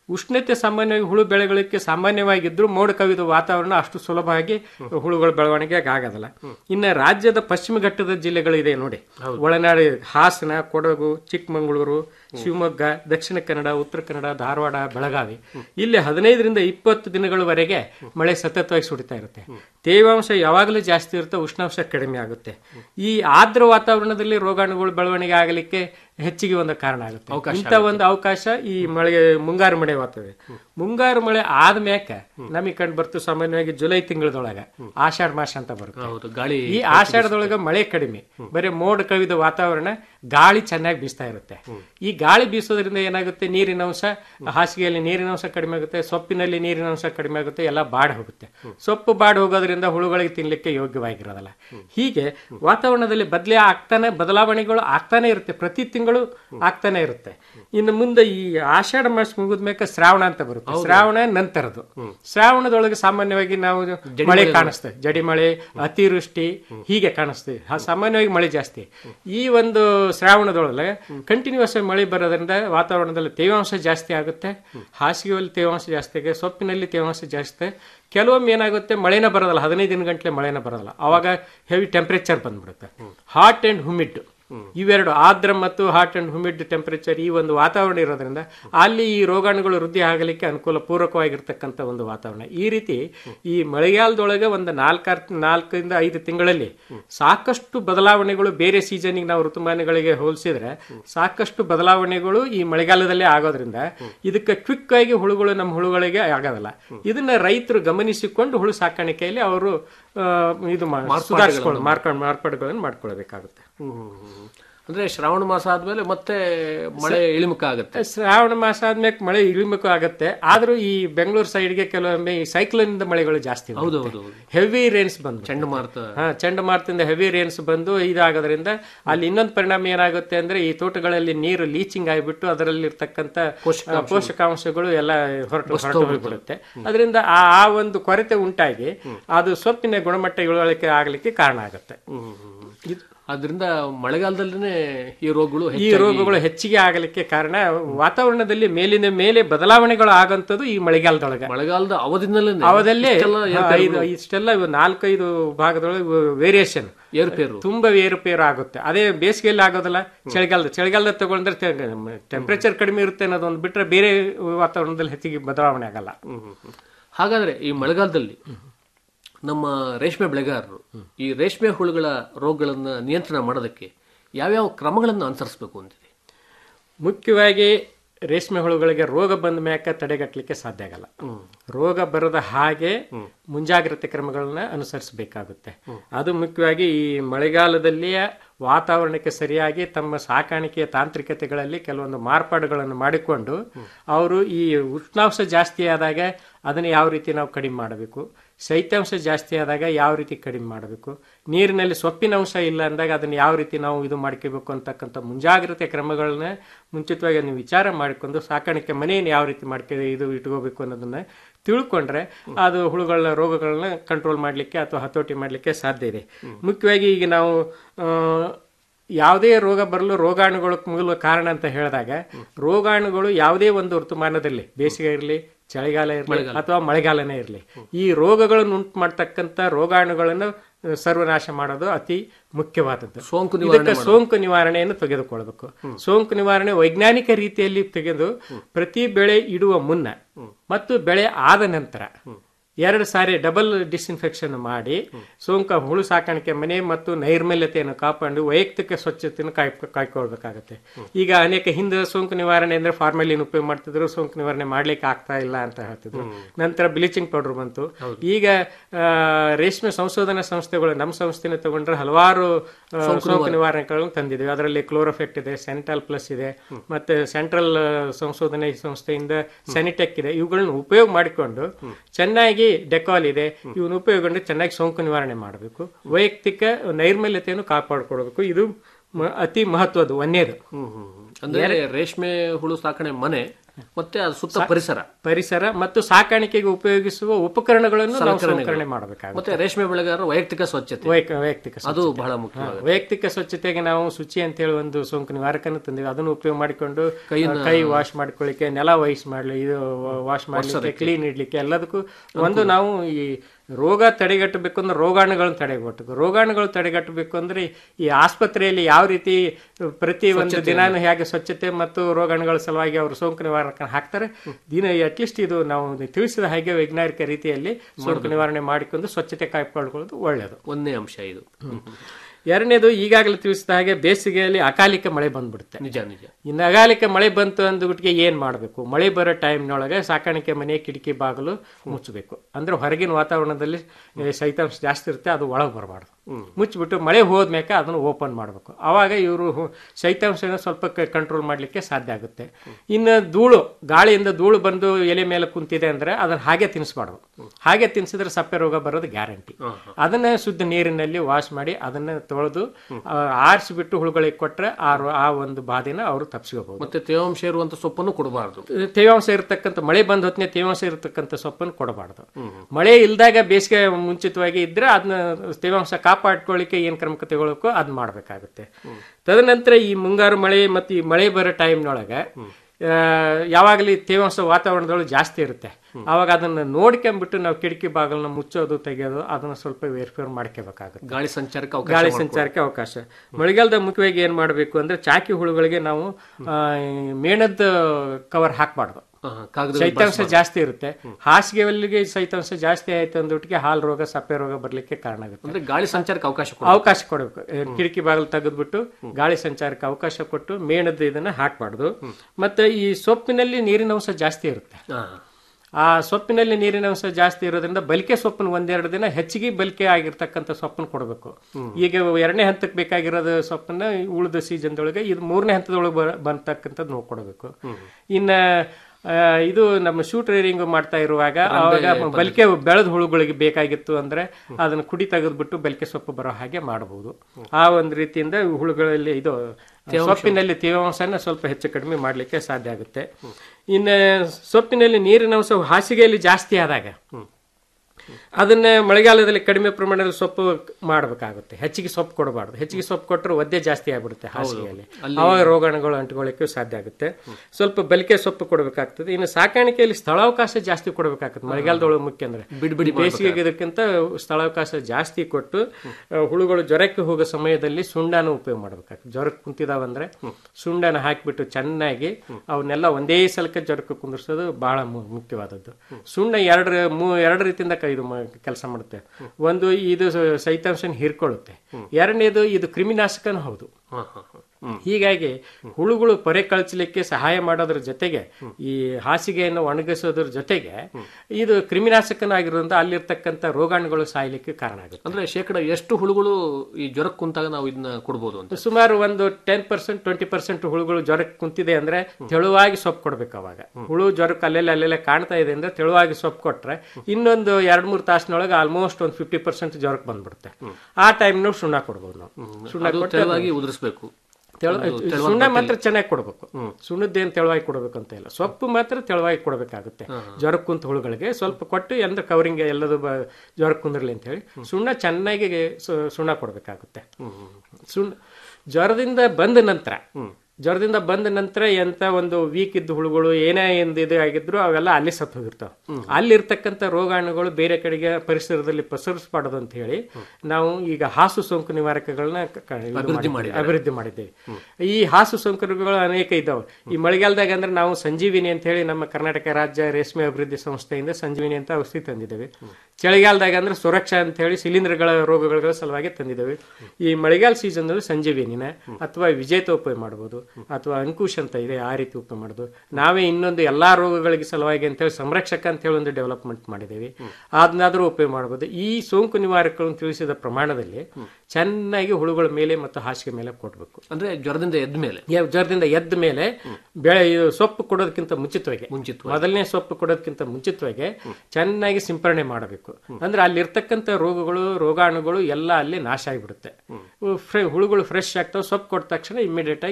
Speaker 5: ಉಷ್ಣತೆ ಸಾಮಾನ್ಯವಾಗಿ ಹುಳು ಬೆಳೆಗಳಿಗೆ ಸಾಮಾನ್ಯವಾಗಿದ್ರು ಮೋಡ ಕವಿದ ವಾತಾವರಣ ಅಷ್ಟು ಸುಲಭವಾಗಿ ಹುಳುಗಳ ಬೆಳವಣಿಗೆ ಆಗೋದಿಲ್ಲ ಇನ್ನು ರಾಜ್ಯದ ಪಶ್ಚಿಮ ಘಟ್ಟದ ಜಿಲ್ಲೆಗಳಿದೆ ನೋಡಿ ಒಳನಾಡು ಹಾಸನ ಕೊಡಗು ಚಿಕ್ಕಮಗಳೂರು ಶಿವಮೊಗ್ಗ ದಕ್ಷಿಣ ಕನ್ನಡ ಉತ್ತರ ಕನ್ನಡ ಧಾರವಾಡ ಬೆಳಗಾವಿ ಇಲ್ಲಿ ಹದಿನೈದರಿಂದ ಇಪ್ಪತ್ತು ದಿನಗಳವರೆಗೆ ಮಳೆ ಸತತವಾಗಿ ಸುಡಿತಾ ಇರುತ್ತೆ ತೇವಾಂಶ ಯಾವಾಗಲೂ ಜಾಸ್ತಿ ಇರುತ್ತೆ ಉಷ್ಣಾಂಶ ಕಡಿಮೆ ಆಗುತ್ತೆ ಈ ಆರ್ದ್ರ ವಾತಾವರಣದಲ್ಲಿ ರೋಗಾಣುಗಳು ಬೆಳವಣಿಗೆ ಆಗಲಿಕ್ಕೆ ಹೆಚ್ಚಿಗೆ ಒಂದು ಕಾರಣ ಆಗುತ್ತೆ ಇಂಥ ಒಂದು ಅವಕಾಶ ಈ ಮಳೆ ಮುಂಗಾರು ಮಳೆ ಆಗ್ತದೆ ಮುಂಗಾರು ಮಳೆ ಆದ್ಮ್ಯಾಕ ನಮಗೆ ಕಂಡು ಬರ್ತು ಸಾಮಾನ್ಯವಾಗಿ ಜುಲೈ ತಿಂಗಳದೊಳಗ ಆಷಾಢ ಮಾಸ ಅಂತ ಬರುತ್ತೆ
Speaker 4: ಹೌದು ಗಾಳಿ
Speaker 5: ಈ ಆಷಾಢದೊಳಗ ಮಳೆ ಕಡಿಮೆ ಬರೀ ಮೋಡ ಕವಿದ ವಾತಾವರಣ ಗಾಳಿ ಚೆನ್ನಾಗಿ ಬೀಸ್ತಾ ಇರುತ್ತೆ ಈ ಗಾಳಿ ಬೀಸೋದ್ರಿಂದ ಏನಾಗುತ್ತೆ ನೀರಿನ ಅಂಶ ಹಾಸಿಗೆಯಲ್ಲಿ ನೀರಿನ ಅಂಶ ಕಡಿಮೆ ಆಗುತ್ತೆ ಸೊಪ್ಪಿನಲ್ಲಿ ನೀರಿನ ಅಂಶ ಕಡಿಮೆ ಆಗುತ್ತೆ ಎಲ್ಲ ಬಾಡ್ ಹೋಗುತ್ತೆ ಸೊಪ್ಪು ಬಾಡ್ ಹೋಗೋದ್ರಿಂದ ಹುಳುಗಳಿಗೆ ತಿನ್ಲಿಕ್ಕೆ ಯೋಗ್ಯವಾಗಿರೋದಿಲ್ಲ ಹೀಗೆ ವಾತಾವರಣದಲ್ಲಿ ಬದಲೇ ಆಗ್ತಾನೆ ಬದಲಾವಣೆಗಳು ಆಗ್ತಾನೆ ಇರುತ್ತೆ ಪ್ರತಿ ತಿಂಗಳು ಆಗ್ತಾನೆ ಇರುತ್ತೆ ಇನ್ನು ಮುಂದೆ ಈ ಆಷಾಢ ಮಾಸ ಮುಗಿದ್ಮೇಲೆ ಶ್ರಾವಣ ಅಂತ ಬರುತ್ತೆ ಶ್ರಾವಣ ನಂತರದ್ದು ಶ್ರಾವಣದೊಳಗೆ ಸಾಮಾನ್ಯವಾಗಿ ನಾವು ಮಳೆ ಕಾಣಿಸ್ತದೆ ಜಡಿ ಮಳೆ ಅತಿವೃಷ್ಟಿ ಹೀಗೆ ಕಾಣಿಸ್ತದೆ ಹ- ಸಾಮಾನ್ಯವಾಗಿ ಮಳೆ ಜಾಸ್ತಿ ಈ ಒಂದು ಶ್ರಾವಣದೊಳಗೆ ಕಂಟಿನ್ಯೂಸ್ ಮಳೆ ಬರೋದ್ರಿಂದ ವಾತಾವರಣದಲ್ಲಿ ತೇವಾಂಶ ಜಾಸ್ತಿ ಆಗುತ್ತೆ ಹಾಸಿಗೆಯಲ್ಲಿ ತೇವಾಂಶ ಜಾಸ್ತಿ ಆಗುತ್ತೆ ಸೊಪ್ಪಿನಲ್ಲಿ ತೇವಾಂಶ ಜಾಸ್ತಿ ಕೆಲವೊಮ್ಮೆ ಏನಾಗುತ್ತೆ ಮಳೆನ ಬರೋದಲ್ಲ ಹದಿನೈದು ದಿನ ಗಂಟ್ಲೆ ಮಳೆನ ಬರೋದಲ್ಲ ಅವಾಗ ಹೆವಿ ಟೆಂಪರೇಚರ್ ಬಂದ್ಬಿಡುತ್ತೆ ಹಾಟ್ ಅಂಡ್ ಹುಮಿಡ್ ಇವೆರಡು ಆರ್ದ್ರ ಮತ್ತು ಹಾಟ್ ಅಂಡ್ ಹುಮಿಡ್ ಟೆಂಪರೇಚರ್ ಈ ಒಂದು ವಾತಾವರಣ ಇರೋದ್ರಿಂದ ಅಲ್ಲಿ ಈ ರೋಗಾಣುಗಳು ವೃದ್ಧಿ ಆಗಲಿಕ್ಕೆ ಅನುಕೂಲ ಪೂರಕವಾಗಿರ್ತಕ್ಕಂಥ ಒಂದು ವಾತಾವರಣ ಈ ರೀತಿ ಈ ಮಳೆಗಾಲದೊಳಗೆ ಒಂದು ನಾಲ್ಕಾರು ನಾಲ್ಕರಿಂದ ಐದು ತಿಂಗಳಲ್ಲಿ ಸಾಕಷ್ಟು ಬದಲಾವಣೆಗಳು ಬೇರೆ ಸೀಸನ್ಗೆ ನಾವು ಋತುಮಾನಗಳಿಗೆ ಹೋಲಿಸಿದ್ರೆ ಸಾಕಷ್ಟು ಬದಲಾವಣೆಗಳು ಈ ಮಳೆಗಾಲದಲ್ಲೇ ಆಗೋದ್ರಿಂದ ಇದಕ್ಕೆ ಕ್ವಿಕ್ ಆಗಿ ಹುಳುಗಳು ನಮ್ಮ ಹುಳುಗಳಿಗೆ ಆಗೋದಿಲ್ಲ ಇದನ್ನ ರೈತರು ಗಮನಿಸಿಕೊಂಡು ಹುಳು ಸಾಕಾಣಿಕೆಯಲ್ಲಿ ಅವರು ಆ, ಇದು ಸುಧಾರಿಸ್ಕೊಂಡು ಮಾರ್ಕೊಂಡು ಮಾರ್ಪಾಡುಗಳನ್ನು ಮಾಡ್ಕೊಳ್ಬೇಕಾಗುತ್ತೆ
Speaker 4: ಹ್ಮ್, ಹ್ಮ್, ಹ್ಮ್. ಅಂದ್ರೆ ಶ್ರಾವಣ ಮಾಸ ಆದ್ಮೇಲೆ ಮತ್ತೆ ಮಳೆ ಇಳಿಮುಖ ಆಗುತ್ತೆ
Speaker 5: ಶ್ರಾವಣ ಮಾಸ ಆದ್ಮೇಲೆ ಮಳೆ ಇಳಿಮುಖ ಆಗುತ್ತೆ ಆದ್ರೂ ಈ ಬೆಂಗಳೂರು ಸೈಡ್ಗೆ ಕೆಲವೊಮ್ಮೆ ಈ ಸೈಕ್ಲೋನ್ ಇಂದ ಮಳೆಗಳು ಜಾಸ್ತಿ
Speaker 4: ಹೌದು ಹೌದು ಹೌದು
Speaker 5: ಹೆವಿ ರೇನ್ಸ್ ಬಂದು
Speaker 4: ಚಂಡಮಾರುತ
Speaker 5: ಹಾ ಚಂಡಮಾರುತದಿಂದ ಹೆವಿ ರೇನ್ಸ್ ಬಂದು ಇದಾಗೋದ್ರಿಂದ ಅಲ್ಲಿ ಇನ್ನೊಂದು ಪರಿಣಾಮ ಏನಾಗುತ್ತೆ ಅಂದ್ರೆ ಈ ತೋಟಗಳಲ್ಲಿ ನೀರು ಲೀಚಿಂಗ್ ಆಗಿಬಿಟ್ಟು ಅದರಲ್ಲಿ ಇರ್ತಕ್ಕಂಥ ಆ, ಪೋಷಕಾಂಶಗಳು ಎಲ್ಲ ಹೊರಟು ಹೊರಟು ಹೋಗ್ಬಿಡುತ್ತೆ ಅದರಿಂದ ಆ ಆ ಒಂದು ಕೊರತೆ ಉಂಟಾಗಿ ಅದು ಸೊಪ್ಪಿನ ಗುಣಮಟ್ಟ ಇಳುವಳಿಕೆ ಆಗ್ಲಿಕ್ಕೆ ಕಾರಣ ಆಗುತ್ತೆ
Speaker 4: ಅದರಿಂದ ಮಳೆಗಾಲದಲ್ಲೇ ಈ ರೋಗಗಳು
Speaker 5: ಈ
Speaker 4: ಹೆಚ್ಚಾಗಿ-
Speaker 5: ರೋಗಗಳು ಹೆಚ್ಚಿಗೆ ಆಗಲಿಕ್ಕೆ ಕಾರಣ ವಾತಾವರಣದಲ್ಲಿ ಮೇಲಿನ ಮೇಲೆ ಬದಲಾವಣೆಗಳು ಆಗಂತದ್ದು ಈ ಮಳೆಗಾಲದೊಳಗೆ
Speaker 4: ಮಳೆಗಾಲದ ಅವಧಿನಲ್ಲೇ
Speaker 5: ಅವದಲ್ಲೇ
Speaker 4: ಇಷ್ಟೆಲ್ಲ
Speaker 5: ಹಾ,
Speaker 4: ಏರುಪೇರುಗಳು,
Speaker 5: ಐದು ಇಷ್ಟೆಲ್ಲ ಇವು ನಾಲ್ಕೈದು ಭಾಗದೊಳಗೆ ವೇರಿಯೇಷನ್
Speaker 4: ಏರುಪೇರು
Speaker 5: ತುಂಬಾ ಏರುಪೇರು ಆಗುತ್ತೆ ಅದೇ ಬೇಸಿಗೆಯಲ್ಲಿ ಆಗೋದಿಲ್ಲ ಚಳಿಗಾಲದ ಚಳಿಗಾಲದ ತಗೊಂಡ್ರೆ ಟೆಂಪರೇಚರ್ ಕಡಿಮೆ ಇರುತ್ತೆ ಅನ್ನೋದೊಂದು ಬಿಟ್ರೆ ಬೇರೆ ವಾತಾವರಣದಲ್ಲಿ ಹೆಚ್ಚಿಗೆ ಬದಲಾವಣೆ ಆಗಲ್ಲ
Speaker 4: ಹ್ಮ್, ಹ್ಮ್, ಹ್ಮ್. ಹಾಗಾದ್ರೆ ಈ ಮಳೆಗಾಲದಲ್ಲಿ ನಮ್ಮ ರೇಷ್ಮೆ ಬೆಳೆಗಾರರು ಈ ರೇಷ್ಮೆ ಹುಳುಗಳ ರೋಗಗಳನ್ನ ನಿಯಂತ್ರಣ ಮಾಡೋದಕ್ಕೆ ಯಾವ್ಯಾವ ಕ್ರಮಗಳನ್ನು ಅನುಸರಿಸಬೇಕು ಅಂತಿದೆ
Speaker 5: ಮುಖ್ಯವಾಗಿ ರೇಷ್ಮೆ ಹುಳುಗಳಿಗೆ ರೋಗ ಬಂದ ಮ್ಯಾಕ ತಡೆಗಟ್ಟಲಿಕ್ಕೆ ಸಾಧ್ಯ ಆಗಲ್ಲ ರೋಗ ಬರದ ಹಾಗೆ ಮುಂಜಾಗ್ರತೆ ಕ್ರಮಗಳನ್ನ ಅನುಸರಿಸಬೇಕಾಗುತ್ತೆ ಅದು ಮುಖ್ಯವಾಗಿ ಈ ಮಳೆಗಾಲದಲ್ಲಿಯ ವಾತಾವರಣಕ್ಕೆ ಸರಿಯಾಗಿ ತಮ್ಮ ಸಾಕಾಣಿಕೆಯ ತಾಂತ್ರಿಕತೆಗಳಲ್ಲಿ ಕೆಲವೊಂದು ಮಾರ್ಪಾಡುಗಳನ್ನು ಮಾಡಿಕೊಂಡು ಅವರು ಈ ಉಷ್ಣಾಂಶ ಜಾಸ್ತಿ ಆದಾಗ ಅದನ್ನು ಯಾವ ರೀತಿ ನಾವು ಕಡಿಮೆ ಮಾಡಬೇಕು ಶೈತ್ಯಾಂಶ ಜಾಸ್ತಿ ಆದಾಗ ಯಾವ ರೀತಿ ಕಡಿಮೆ ಮಾಡಬೇಕು ನೀರಿನಲ್ಲಿ ಸೊಪ್ಪಿನ ಅಂಶ ಇಲ್ಲ ಅಂದಾಗ ಅದನ್ನು ಯಾವ ರೀತಿ ನಾವು ಇದು ಮಾಡ್ಕೋಬೇಕು ಅಂತಕ್ಕಂಥ ಮುಂಜಾಗ್ರತೆ ಕ್ರಮಗಳನ್ನ ಮುಂಚಿತವಾಗಿ ನೀವು ವಿಚಾರ ಮಾಡಿಕೊಂಡು ಸಾಕಾಣಿಕೆ ಮನೆಯನ್ನು ಯಾವ ರೀತಿ ಮಾಡ್ಕೊ ಇದು ಇಟ್ಕೋಬೇಕು ಅನ್ನೋದನ್ನ ತಿಳ್ಕೊಂಡ್ರೆ ಅದು ಹುಳುಗಳ ರೋಗಗಳನ್ನ ಕಂಟ್ರೋಲ್ ಮಾಡಲಿಕ್ಕೆ ಅಥವಾ ಹತೋಟಿ ಮಾಡಲಿಕ್ಕೆ ಸಾಧ್ಯ ಇದೆ ಮುಖ್ಯವಾಗಿ ಈಗ ನಾವು ಆ, ಯಾವುದೇ ರೋಗ ಬರಲು ರೋಗಾಣುಗಳು ಮೂಲ ಕಾರಣ ಅಂತ ಹೇಳಿದಾಗ ರೋಗಾಣುಗಳು ಯಾವುದೇ ಒಂದು ಋತುಮಾನದಲ್ಲಿ ಬೇಸಿಗೆ ಇರಲಿ ಚಳಿಗಾಲ ಇರಲಿ ಅಥವಾ ಮಳೆಗಾಲನೇ ಇರಲಿ ಈ ರೋಗಗಳನ್ನು ಉಂಟು ಮಾಡ್ತಕ್ಕಂಥ ರೋಗಾಣುಗಳನ್ನು ಆ, ಸರ್ವನಾಶ ಮಾಡೋದು ಅತಿ ಮುಖ್ಯವಾದದ್ದು
Speaker 4: ಸೋಂಕು
Speaker 5: ಇದಕ್ಕೆ ಸೋಂಕು ನಿವಾರಣೆಯನ್ನು ತೆಗೆದುಕೊಳ್ಬೇಕು ಸೋಂಕು ನಿವಾರಣೆ ವೈಜ್ಞಾನಿಕ ರೀತಿಯಲ್ಲಿ ತೆಗೆದು ಪ್ರತಿ ಬೆಳೆ ಇಡುವ ಮುನ್ನ ಮತ್ತು ಬೆಳೆ ಆದ ನಂತರ ಎರಡು ಸಾರಿ ಡಬಲ್ ಡಿಸ್ಇನ್ಫೆಕ್ಷನ್ ಮಾಡಿ ಸೋಂಕ ಹುಳು ಸಾಕಾಣಿಕೆ ಮನೆ ಮತ್ತು ನೈರ್ಮಲ್ಯತೆಯನ್ನು ಕಾಪಾಡಿ ವೈಯಕ್ತಿಕ ಸ್ವಚ್ಛತೆಯನ್ನು ಕಾಯ್ ಕಾಯ್ಕೊಳ್ಬೇಕಾಗತ್ತೆ ಈಗ ಅನೇಕ ಹಿಂದೆ ಸೋಂಕು ನಿವಾರಣೆ ಅಂದ್ರೆ ಫಾರ್ಮಲಿನ್ ಉಪಯೋಗ ಮಾಡ್ತಿದ್ರು ಸೋಂಕು ನಿವಾರಣೆ ಮಾಡ್ಲಿಕ್ಕೆ ಆಗ್ತಾ ಇಲ್ಲ ಅಂತ ಹೇಳ್ತಿದ್ರು ನಂತರ ಬ್ಲೀಚಿಂಗ್ ಪೌಡರ್ ಬಂತು ಈಗ ಆ, ರೇಷ್ಮೆ ಸಂಶೋಧನಾ ಸಂಸ್ಥೆಗಳು ನಮ್ಮ ಸಂಸ್ಥೆನ ತಗೊಂಡ್ರೆ ಹಲವಾರು ಆ, ಸೋಂಕು ನಿವಾರಣೆಗಳನ್ನು ತಂದಿದ್ದೀವಿ ಅದರಲ್ಲಿ ಕ್ಲೋರೋಫೆಕ್ಟ್ ಇದೆ ಸೆಂಟ್ರಲ್ ಪ್ಲಸ್ ಇದೆ ಮತ್ತೆ ಸೆಂಟ್ರಲ್ ಸಂಶೋಧನೆ ಸಂಸ್ಥೆಯಿಂದ ಸೆನಿಟೆಕ್ ಇದೆ ಇವುಗಳನ್ನ ಉಪಯೋಗ ಮಾಡಿಕೊಂಡು ಚೆನ್ನಾಗಿ ಡೆಕಾಲ್ ಇದೆ ಇವನ್ನ ಉಪಯೋಗಗೊಂಡು ಚೆನ್ನಾಗಿ ಸೋಂಕು ನಿವಾರಣೆ ಮಾಡಬೇಕು ವೈಯಕ್ತಿಕ ನೈರ್ಮಲ್ಯತೆಯನ್ನು ಕಾಪಾಡಿಕೊಳ್ಬೇಕು ಇದು ಮ- ಅತಿ ಮಹತ್ವದ್ದು ಒಂದೇದು
Speaker 4: ಹ್ಮ್ ಹ್ಮ್ ಹ್ಮ್. ಅಂದ್ರೆ ರೇಷ್ಮೆ ಹುಳು ಸಾಕಣೆ ಮನೆ ಮತ್ತೆ ಅದು ಸುತ್ತ ಪರಿಸರ
Speaker 5: ಪರಿಸರ ಮತ್ತು ಸಾಕಾಣಿಕೆಗೆ ಉಪಯೋಗಿಸುವ ಉಪಕರಣಗಳನ್ನು ನಾವು ಸಂಸ್ಕರಣೆ ಮಾಡಬೇಕಾಗುತ್ತೆ
Speaker 4: ಮತ್ತೆ ರೇಷ್ಮೆ ಬೆಳೆಗಾರರ ವೈಯಕ್ತಿಕ ಸ್ವಚ್ಛತೆ
Speaker 5: ವೈಕ- ವೈಯಕ್ತಿಕ
Speaker 4: ಅದು
Speaker 5: ಸ್ವಚ್ಛತೆ.
Speaker 4: ಬಹಳ
Speaker 5: ಹಾ,
Speaker 4: ಮುಖ್ಯವಾಗುತ್ತೆ
Speaker 5: ವೈಯಕ್ತಿಕ ಸ್ವಚ್ಛತೆಗೆ ನಾವು ಶುಚಿ ಅಂತ ಹೇಳಿ ಒಂದು ಸೋಂಕು ನಿವಾರಕನ ತಂದಿವಿ ಅದನ್ನು ಉಪಯೋಗ ಮಾಡಿಕೊಂಡು ಕೈ ವಾಶ್ ಮಾಡ್ಕೊಳ್ಳಿಕ್ಕೆ ನೆಲ ವಾಶ್ ಮಾಡ್ಲಿ ಇದು ವಾಶ್ ಮಾಡ್ಲಿಕ್ಕೆ ಕ್ಲೀನ್ ಇಡ್ಲಿಕ್ಕೆ ಎಲ್ಲದಕ್ಕೂ ಒಂದು ನಾವು ಈ ರೋಗ ತಡೆಗಟ್ಟಬೇಕು ಅಂದ್ರೆ ರೋಗಾಣುಗಳನ್ನು ತಡೆಗಟ್ಟಬೇಕು ರೋಗಾಣುಗಳು ತಡೆಗಟ್ಟಬೇಕು ಅಂದ್ರೆ ಈ ಆಸ್ಪತ್ರೆಯಲ್ಲಿ ಯಾವ ರೀತಿ ಪ್ರತಿ ಒಂದು ದಿನಾನು ಹೇಗೆ ಸ್ವಚ್ಛತೆ ಮತ್ತು ರೋಗಾಣುಗಳ ಸಲುವಾಗಿ ಅವರು ಸೋಂಕು ನಿವಾರಕ ಹಾಕ್ತಾರೆ ದಿನ ಅಟ್ಲೀಸ್ಟ್ ಇದು ನಾವು ತಿಳಿಸಿದ ಹಾಗೆ ವೈಜ್ಞಾನಿಕ ರೀತಿಯಲ್ಲಿ ಸೋಂಕು ನಿವಾರಣೆ ಮಾಡಿಕೊಂಡು ಸ್ವಚ್ಛತೆ ಕಾಯ್ದುಕೊಳ್ಳೋದು ಒಳ್ಳೆಯದು
Speaker 4: ಒಂದೇ ಅಂಶ ಇದು
Speaker 5: ಎರಡನೇದು ಈಗಾಗಲೇ ತಿಳಿಸಿದ ಹಾಗೆ ಬೇಸಿಗೆಯಲ್ಲಿ ಅಕಾಲಿಕ ಮಳೆ ಬಂದ್ಬಿಡುತ್ತೆ
Speaker 4: ನಿಜ ನಿಜ
Speaker 5: ಇನ್ನು ಅಕಾಲಿಕ ಮಳೆ ಬಂತು ಅಂದ್ಬಿಟ್ಟಿಗೆ ಏನ್ ಮಾಡಬೇಕು ಮಳೆ ಬರೋ ಟೈಮ್ನೊಳಗೆ ಸಾಕಾಣಿಕೆ ಮನೆ ಕಿಟಕಿ ಬಾಗಿಲು ಮುಚ್ಚಬೇಕು ಅಂದ್ರೆ ಹೊರಗಿನ ವಾತಾವರಣದಲ್ಲಿ ಏ, ಶೈತಾಂಶ ಜಾಸ್ತಿ ಇರುತ್ತೆ ಅದು ಒಳಗೆ ಬರಬಾರ್ದು ಮುಚ್ಚಿಬಿಟ್ಟು ಮಳೆ ಹೋದ್ಮೇಲೆ ಅದನ್ನು ಓಪನ್ ಮಾಡಬೇಕು ಆವಾಗ ಇವರು ಶೈತಾಂಶನ ಸ್ವಲ್ಪ ಕಂಟ್ರೋಲ್ ಮಾಡಲಿಕ್ಕೆ ಸಾಧ್ಯ ಆಗುತ್ತೆ ಇನ್ನು ಧೂಳು ಗಾಳಿಯಿಂದ ಧೂಳು ಬಂದು ಎಲೆ ಮೇಲೆ ಕುಂತಿದೆ ಅಂದ್ರೆ ಅದನ್ನ ಹಾಗೆ ತಿನ್ನಿಸ್ಬಾರ್ದು ಹಾಗೆ ತಿನ್ಸಿದ್ರೆ ಸಪ್ಪೆ ರೋಗ ಬರೋದು ಗ್ಯಾರಂಟಿ ಅದನ್ನ ಶುದ್ಧ ನೀರಿನಲ್ಲಿ ವಾಶ್ ಮಾಡಿ ಅದನ್ನ ತೊಳೆದು ಆರಿಸಿಬಿಟ್ಟು ಹುಳುಗಳಿಗೆ ಕೊಟ್ರೆ ಆ ರೋ- ಆ ಒಂದು ಬಾಧೆನ ಅವರು ತಪ್ಪಿಸ್ಕೋಬಹುದು
Speaker 4: ಮತ್ತೆ ತೇವಾಂಶ ಇರುವಂತ ಸೊಪ್ಪನ್ನು ಕೊಡಬಾರದು
Speaker 5: ತೇವಾಂಶ ಇರತಕ್ಕಂಥ ಮಳೆ ಬಂದ ಹೊತ್ತಿನ ತೇವಾಂಶ ಇರತಕ್ಕಂಥ ಸೊಪ್ಪನ್ನು ಕೊಡಬಾರ್ದು ಮಳೆ ಇಲ್ದಾಗ ಬೇಸಿಗೆ ಮುಂಚಿತವಾಗಿ ಇದ್ರೆ ಅದನ್ನ ತೇವಾಂಶ ಕಾಪಾಡ್ಕೊಳ್ಳಿಕ್ಕೆ ಏನ್ ಕ್ರಮ ತಗೊಳ್ಬೇಕು ಅದ್ ಮಾಡ್ಬೇಕಾಗುತ್ತೆ ತದನಂತರ ಈ ಮುಂಗಾರು ಮಳೆ ಮತ್ತು ಈ ಮಳೆ ಬರೋ ಟೈಮ್ನೊಳಗೆ ಯಾವಾಗಲೂ ಈ ತೇವಾಂಶ ವಾತಾವರಣದೊಳಗೆ ಜಾಸ್ತಿ ಇರುತ್ತೆ ಅವಾಗ ಅದನ್ನ ನೋಡ್ಕೊಂಡ್ಬಿಟ್ಟು ನಾವು ಕಿಟಕಿ ಬಾಗಿಲನ್ನ ಮುಚ್ಚೋದು ತೆಗೆಯೋದು ಅದನ್ನ ಸ್ವಲ್ಪ ವೇರ್ಫೇರ್ ಮಾಡ್ಕೋಬೇಕಾಗುತ್ತೆ
Speaker 4: ಗಾಳಿ ಸಂಚಾರಕ್ಕೆ ಅವಕಾಶ
Speaker 5: ಗಾಳಿ ಸಂಚಾರಕ್ಕೆ ಅವಕಾಶ ಮಳೆಗಾಲದ ಮುಖ್ಯವಾಗಿ ಏನ್ ಮಾಡಬೇಕು ಅಂದ್ರೆ ಚಾಕಿ ಹುಳುಗಳಿಗೆ ನಾವು ಆ, ಮೇಣದ ಕವರ್ ಹಾಕಬಾರ್ದು
Speaker 4: ಹಾ, ಕಾಗದ
Speaker 5: ಶೈತಾಂಶ ಜಾಸ್ತಿ ಇರುತ್ತೆ ಹಾಸಿಗೆವಲ್ಲಿಗೆ ಶೈತಾಂಶ ಜಾಸ್ತಿ ಆಯ್ತು ಅಂದ್ಬಿಟ್ಟಿಗೆ ಹಾಲು ರೋಗ ಸಪ್ಪೆ ರೋಗ ಬರ್ಲಿಕ್ಕೆ ಕಾರಣ ಆಗುತ್ತೆ
Speaker 4: ಅಂದ್ರೆ ಗಾಳಿ ಸಂಚಾರಕ್ಕೆ ಅವಕಾಶ ಕೊಡ
Speaker 5: ಅವಕಾಶ ಕೊಡಬೇಕು ಏ, ಕಿಟಕಿ ಬಾಗಿಲು ತೆಗೆದ್ಬಿಟ್ಟು ಗಾಳಿ ಸಂಚಾರಕ್ಕೆ ಅವಕಾಶ ಕೊಟ್ಟು ಮೇಣದ ಇದನ್ನ ಹಾಕಬಾರ್ದು ಮತ್ತೆ ಈ ಸೊಪ್ಪಿನಲ್ಲಿ ನೀರಿನ ಅಂಶ ಜಾಸ್ತಿ ಇರುತ್ತೆ ಆ ಸೊಪ್ಪಿನಲ್ಲಿ ನೀರಿನ ಅಂಶ ಜಾಸ್ತಿ ಇರೋದ್ರಿಂದ ಬಲಿಕೆ ಸೊಪ್ಪನ್ನು ಒಂದೆರಡು ದಿನ ಹೆಚ್ಚಿಗೆ ಬಲಿಕೆ ಆಗಿರ್ತಕ್ಕಂಥ ಸೊಪ್ಪನ್ನು ಕೊಡಬೇಕು ಈಗ ಎರಡನೇ ಹಂತಕ್ಕೆ ಬೇಕಾಗಿರೋದು ಸೊಪ್ಪನ್ನ ಉಳಿದ ಸೀಸನ್ದೊಳಗೆ ಇದು ಮೂರನೇ ಹಂತದೊಳಗೆ ಬರ ಬಂತಕ್ಕಂಥದ್ದು ನೋಡ್ಕೊಡ್ಬೇಕು ಇನ್ನ ಆ, ಇದು ನಮ್ಮ ಶೂಟ್ ರೇರಿಂಗ್ ಮಾಡ್ತಾ ಇರುವಾಗ ಅವಾಗ ಬಲಿಕೆ ಬೆಳೆದ ಹುಳುಗಳಿಗೆ ಬೇಕಾಗಿತ್ತು ಅಂದ್ರೆ ಅದನ್ನ ಕುಡಿ ತೆಗೆದ್ಬಿಟ್ಟು ಬಲಿಕೆ ಸೊಪ್ಪು ಬರೋ ಹಾಗೆ ಮಾಡಬಹುದು ಆ ಒಂದು ರೀತಿಯಿಂದ ಹುಳುಗಳಲ್ಲಿ ಇದು ಸೊಪ್ಪಿನಲ್ಲಿ ತೇವಾಂಶನ ಸ್ವಲ್ಪ ಹೆಚ್ಚು ಕಡಿಮೆ ಮಾಡಲಿಕ್ಕೆ ಸಾಧ್ಯ ಆಗುತ್ತೆ ಇನ್ನು ಸೊಪ್ಪಿನಲ್ಲಿ ನೀರಿನ ಅಂಶ ಹಾಸಿಗೆಯಲ್ಲಿ ಜಾಸ್ತಿ ಆದಾಗ ಅದನ್ನ ಮಳೆಗಾಲದಲ್ಲಿ ಕಡಿಮೆ ಪ್ರಮಾಣದಲ್ಲಿ ಸೊಪ್ಪು ಮಾಡಬೇಕಾಗುತ್ತೆ ಹೆಚ್ಚಿಗೆ ಸೊಪ್ಪು ಕೊಡಬಾರ್ದು ಹೆಚ್ಚಿಗೆ ಸೊಪ್ಪು ಕೊಟ್ಟರೆ ಒದ್ದೆ ಜಾಸ್ತಿ ಆಗ್ಬಿಡುತ್ತೆ ಹಾಸಿಗೆಯಲ್ಲಿ ಅವಾಗ ರೋಗಾಣುಗಳು ಅಂಟ್ಕೊಳ್ಳಿಕ್ಕೆ ಸಾಧ್ಯ ಆಗುತ್ತೆ ಸ್ವಲ್ಪ ಬಲಿಕೆ ಸೊಪ್ಪು ಕೊಡಬೇಕಾಗ್ತದೆ ಇನ್ನು ಸಾಕಾಣಿಕೆಯಲ್ಲಿ ಸ್ಥಳಾವಕಾಶ ಜಾಸ್ತಿ ಕೊಡಬೇಕಾಗುತ್ತೆ ಮಳೆಗಾಲದೊಳಗೆ ಮುಖ್ಯ ಅಂದ್ರೆ
Speaker 4: ಬಿಡ್ಬಿಡಿ
Speaker 5: ಬೇಸಿಗೆಗೆ ಇದಕ್ಕಿಂತ ಸ್ಥಳಾವಕಾಶ ಜಾಸ್ತಿ ಕೊಟ್ಟು ಆ, ಹುಳುಗಳು ಜ್ವರಕ್ಕೆ ಹೋಗೋ ಸಮಯದಲ್ಲಿ ಸುಣ್ಣನ ಉಪಯೋಗ ಮಾಡ್ಬೇಕಾಗ್ತದೆ ಜ್ವರಕ್ಕೆ ಕುಂತಿದಾವಂದ್ರೆ ಸುಣ್ಣನ ಹಾಕಿಬಿಟ್ಟು ಚೆನ್ನಾಗಿ ಅವನ್ನೆಲ್ಲ ಒಂದೇ ಸಲಕ್ಕೆ ಜ್ವರಕ್ಕೆ ಕುಂದಿರ್ಸೋದು ಬಹಳ ಮು- ಮುಖ್ಯವಾದದ್ದು ಸುಣ್ಣ ಎರಡರ ಮೂ ಎರಡು ರೀತಿಯಿಂದ ಕ- ಇದು ಕೆಲಸ ಮಾಡುತ್ತೆ ಒಂದು ಇದು ಸ- ಶೈತಾಂಶನ ಹೀರ್ಕೊಳ್ಳುತ್ತೆ ಎರಡನೇದು ಇದು ಕ್ರಿಮಿನಾಶಕನೂ ಹೌದು
Speaker 4: ಹಾ, ಹಾ, ಹಾ.
Speaker 5: ಹೀಗಾಗಿ ಹುಳುಗಳು ಪೊರೆ ಕಳಚಲಿಕ್ಕೆ ಸಹಾಯ ಮಾಡೋದ್ರ ಜೊತೆಗೆ ಈ ಹಾಸಿಗೆಯನ್ನು ಒಣಗಿಸೋದ್ರ ಜೊತೆಗೆ ಇದು ಕ್ರಿಮಿನಾಶಕನಾಗಿರೋದ್ರಿಂದ ಅಲ್ಲಿರ್ತಕ್ಕಂಥ ರೋಗಾಣುಗಳು ಸಾಯ್ಲಿಕ್ಕೆ ಕಾರಣ ಆಗುತ್ತೆ
Speaker 4: ಅಂದ್ರೆ ಶೇಕಡ ಎಷ್ಟು ಹುಳುಗಳು ಈ ಜ್ವರಕ್ಕೆ ಕುಂತಾಗ ನಾವು ಇದನ್ನ ಕೊಡ್ಬೋದು ಅಂತ
Speaker 5: ಸುಮಾರು ಒಂದು ಟೆನ್ ಪರ್ಸೆಂಟ್ ಟ್ವೆಂಟಿ ಪರ್ಸೆಂಟ್ ಹುಳುಗಳು ಜ್ವರಕ್ಕೆ ಕುಂತಿದೆ ಅಂದ್ರೆ ತೆಳುವಾಗಿ ಸೊಪ್ಪು ಕೊಡ್ಬೇಕು ಅವಾಗ ಹುಳು ಜ್ವರಕ್ಕೆ ಅಲ್ಲೆಲ್ಲ ಅಲ್ಲೆಲ್ಲ ಕಾಣ್ತಾ ಇದೆ ಅಂದ್ರೆ ತೆಳುವಾಗಿ ಸೊಪ್ಪು ಕೊಟ್ರೆ ಇನ್ನೊಂದು ಎರಡ್ ಮೂರು ತಾಸಿನೊಳಗೆ ಆಲ್ಮೋಸ್ಟ್ ಒಂದು ಫಿಫ್ಟಿ ಪರ್ಸೆಂಟ್ ಜ್ವರಕ್ಕೆ ಬಂದ್ಬಿಡುತ್ತೆ ಆ ಟೈಮ್ನಾಗ ಸುಣ್ಣ ಕೊಡ್ಬೋದು ನಾವು ಸುಣ್ಣ
Speaker 4: ಅದು
Speaker 5: ಕೊಟ್ಟು
Speaker 4: ತೆಳುವಾಗಿ ಉದುರಿಸ್ಬೇಕು
Speaker 5: ತೆಳು- ಸುಣ್ಣ ಮಾತ್ರ ಚೆನ್ನಾಗಿ ಕೊಡ್ಬೇಕು ಸುಣ್ಣದ್ದೇನು ತೆಳುವಾಗಿ ಕೊಡ್ಬೇಕು ಅಂತ ಇಲ್ಲ ಸೊಪ್ಪು ಮಾತ್ರ ತೆಳುವಾಗಿ ಕೊಡಬೇಕಾಗುತ್ತೆ ಜ್ವರ ಕುಂತ ಹುಳುಗಳಿಗೆ ಸ್ವಲ್ಪ ಕೊಟ್ಟು ಎಂದ ಕವರಿಂಗ್ ಎಲ್ಲದು ಬ- ಜ್ವರ ಕುಂದಿರ್ಲಿ ಅಂತ ಹೇಳಿ ಸುಣ್ಣ ಚೆನ್ನಾಗಿ ಸು- ಸುಣ್ಣ ಕೊಡಬೇಕಾಗುತ್ತೆ ಸುಣ್ಣ ಜ್ವರದಿಂದ ಬಂದ ನಂತರ ಜ್ವರದಿಂದ ಬಂದ ನಂತರ ಎಂತ ಒಂದು ವೀಕ್ ಇದ್ದ ಹುಳುಗಳು ಏನೇ ಒಂದು ಇದು ಆಗಿದ್ರು ಅವೆಲ್ಲ ಅಲ್ಲಿ ಸತ್ತು ಹೋಗಿರ್ತಾವ ಅಲ್ಲಿರ್ತಕ್ಕಂಥ ರೋಗಾಣುಗಳು ಬೇರೆ ಕಡೆಗೆ ಪರಿಸರದಲ್ಲಿ ಪಸರಿಸಬಾರ್ದು ಅಂತ ಹೇಳಿ ನಾವು ಈಗ ಹಾಸು ಸೋಂಕು ನಿವಾರಕಗಳನ್ನ ಕ- ಕ- ಇದು ಮಾಡಿದ್ದೀವಿ, ಅಭಿವೃದ್ಧಿ ಮಾಡಿದ್ದೇವೆ ಈ ಹಾಸು ಸೋಂಕುಗಳು ಅನೇಕ ಇದ್ದಾವೆ ಈ ಮಳೆಗಾಲದಾಗ ಅಂದ್ರೆ ನಾವು ಸಂಜೀವಿನಿ ಅಂತ ಹೇಳಿ ನಮ್ಮ ಕರ್ನಾಟಕ ರಾಜ್ಯ ರೇಷ್ಮೆ ಅಭಿವೃದ್ಧಿ ಸಂಸ್ಥೆಯಿಂದ ಸಂಜೀವಿನಿ ಅಂತ ಔಷಧಿ ತಂದಿದ್ದೇವೆ ಚಳಿಗಾಲದಾಗ ಅಂದ್ರೆ ಸುರಕ್ಷಾ ಅಂತ ಹೇಳಿ ಶಿಲೀಂಧ್ರಗಳ ರೋಗಗಳ ಸಲುವಾಗಿ ತಂದಿದ್ದೇವೆ ಈ ಮಳೆಗಾಲ ಸೀಸನ್ ಸಂಜೀವಿನಿನ ಅಥವಾ ವಿಜೇತ ಉಪಯೋಗ ಮಾಡಬಹುದು ಅಥವಾ ಅಂಕುಶ್ ಅಂತ ಇದೆ ಆ ರೀತಿ ಉಪಯೋಗ ಮಾಡೋದು ನಾವೇ ಇನ್ನೊಂದು ಎಲ್ಲಾ ರೋಗಗಳಿಗೆ ಸಲುವಾಗಿ ಅಂತೇಳಿ ಸಂರಕ್ಷಕ ಅಂತ ಹೇಳಿ ಒಂದು ಡೆವಲಪ್ಮೆಂಟ್ ಮಾಡಿದ್ದೇವೆ ಅದನ್ನಾದ್ರೂ ಉಪಯೋಗ ಮಾಡಬಹುದು ಈ ಸೋಂಕು ನಿವಾರಕಗಳನ್ನು ತಿಳಿಸಿದ ಪ್ರಮಾಣದಲ್ಲಿ ಚೆನ್ನಾಗಿ ಹುಳುಗಳ ಮೇಲೆ ಮತ್ತು ಹಾಸಿಗೆ ಮೇಲೆ ಕೊಡಬೇಕು
Speaker 4: ಅಂದ್ರೆ ಜ್ವರದಿಂದ ಎದ್ದ ಮೇಲೆ
Speaker 5: ಯ- ಜ್ವರದಿಂದ ಎದ್ದ ಮೇಲೆ ಬೆಳೆ ಇದು ಸೊಪ್ಪು ಕೊಡೋದಕ್ಕಿಂತ ಮುಂಚಿತವಾಗಿ
Speaker 4: ಮುಂಚಿತವಾಗಿ.
Speaker 5: ಮೊದಲನೇ ಸೊಪ್ಪು ಕೊಡೋದಕ್ಕಿಂತ ಮುಂಚಿತವಾಗಿ ಚೆನ್ನಾಗಿ ಸಿಂಪರಣೆ ಮಾಡಬೇಕು ಅಂದ್ರೆ ಅಲ್ಲಿರ್ತಕ್ಕಂಥ ರೋಗಗಳು ರೋಗಾಣುಗಳು ಎಲ್ಲ ಅಲ್ಲಿ ನಾಶ ಆಗಿಬಿಡುತ್ತೆ ಫ್ರೆ- ಹುಳುಗಳು ಫ್ರೆಶ್ ಆಗ್ತಾವೆ ಸೊಪ್ಪು ಕೊಟ್ಟ ತಕ್ಷಣ ಇಮಿಡಿಯೇಟ್ ಆಗಿ ಜೆ-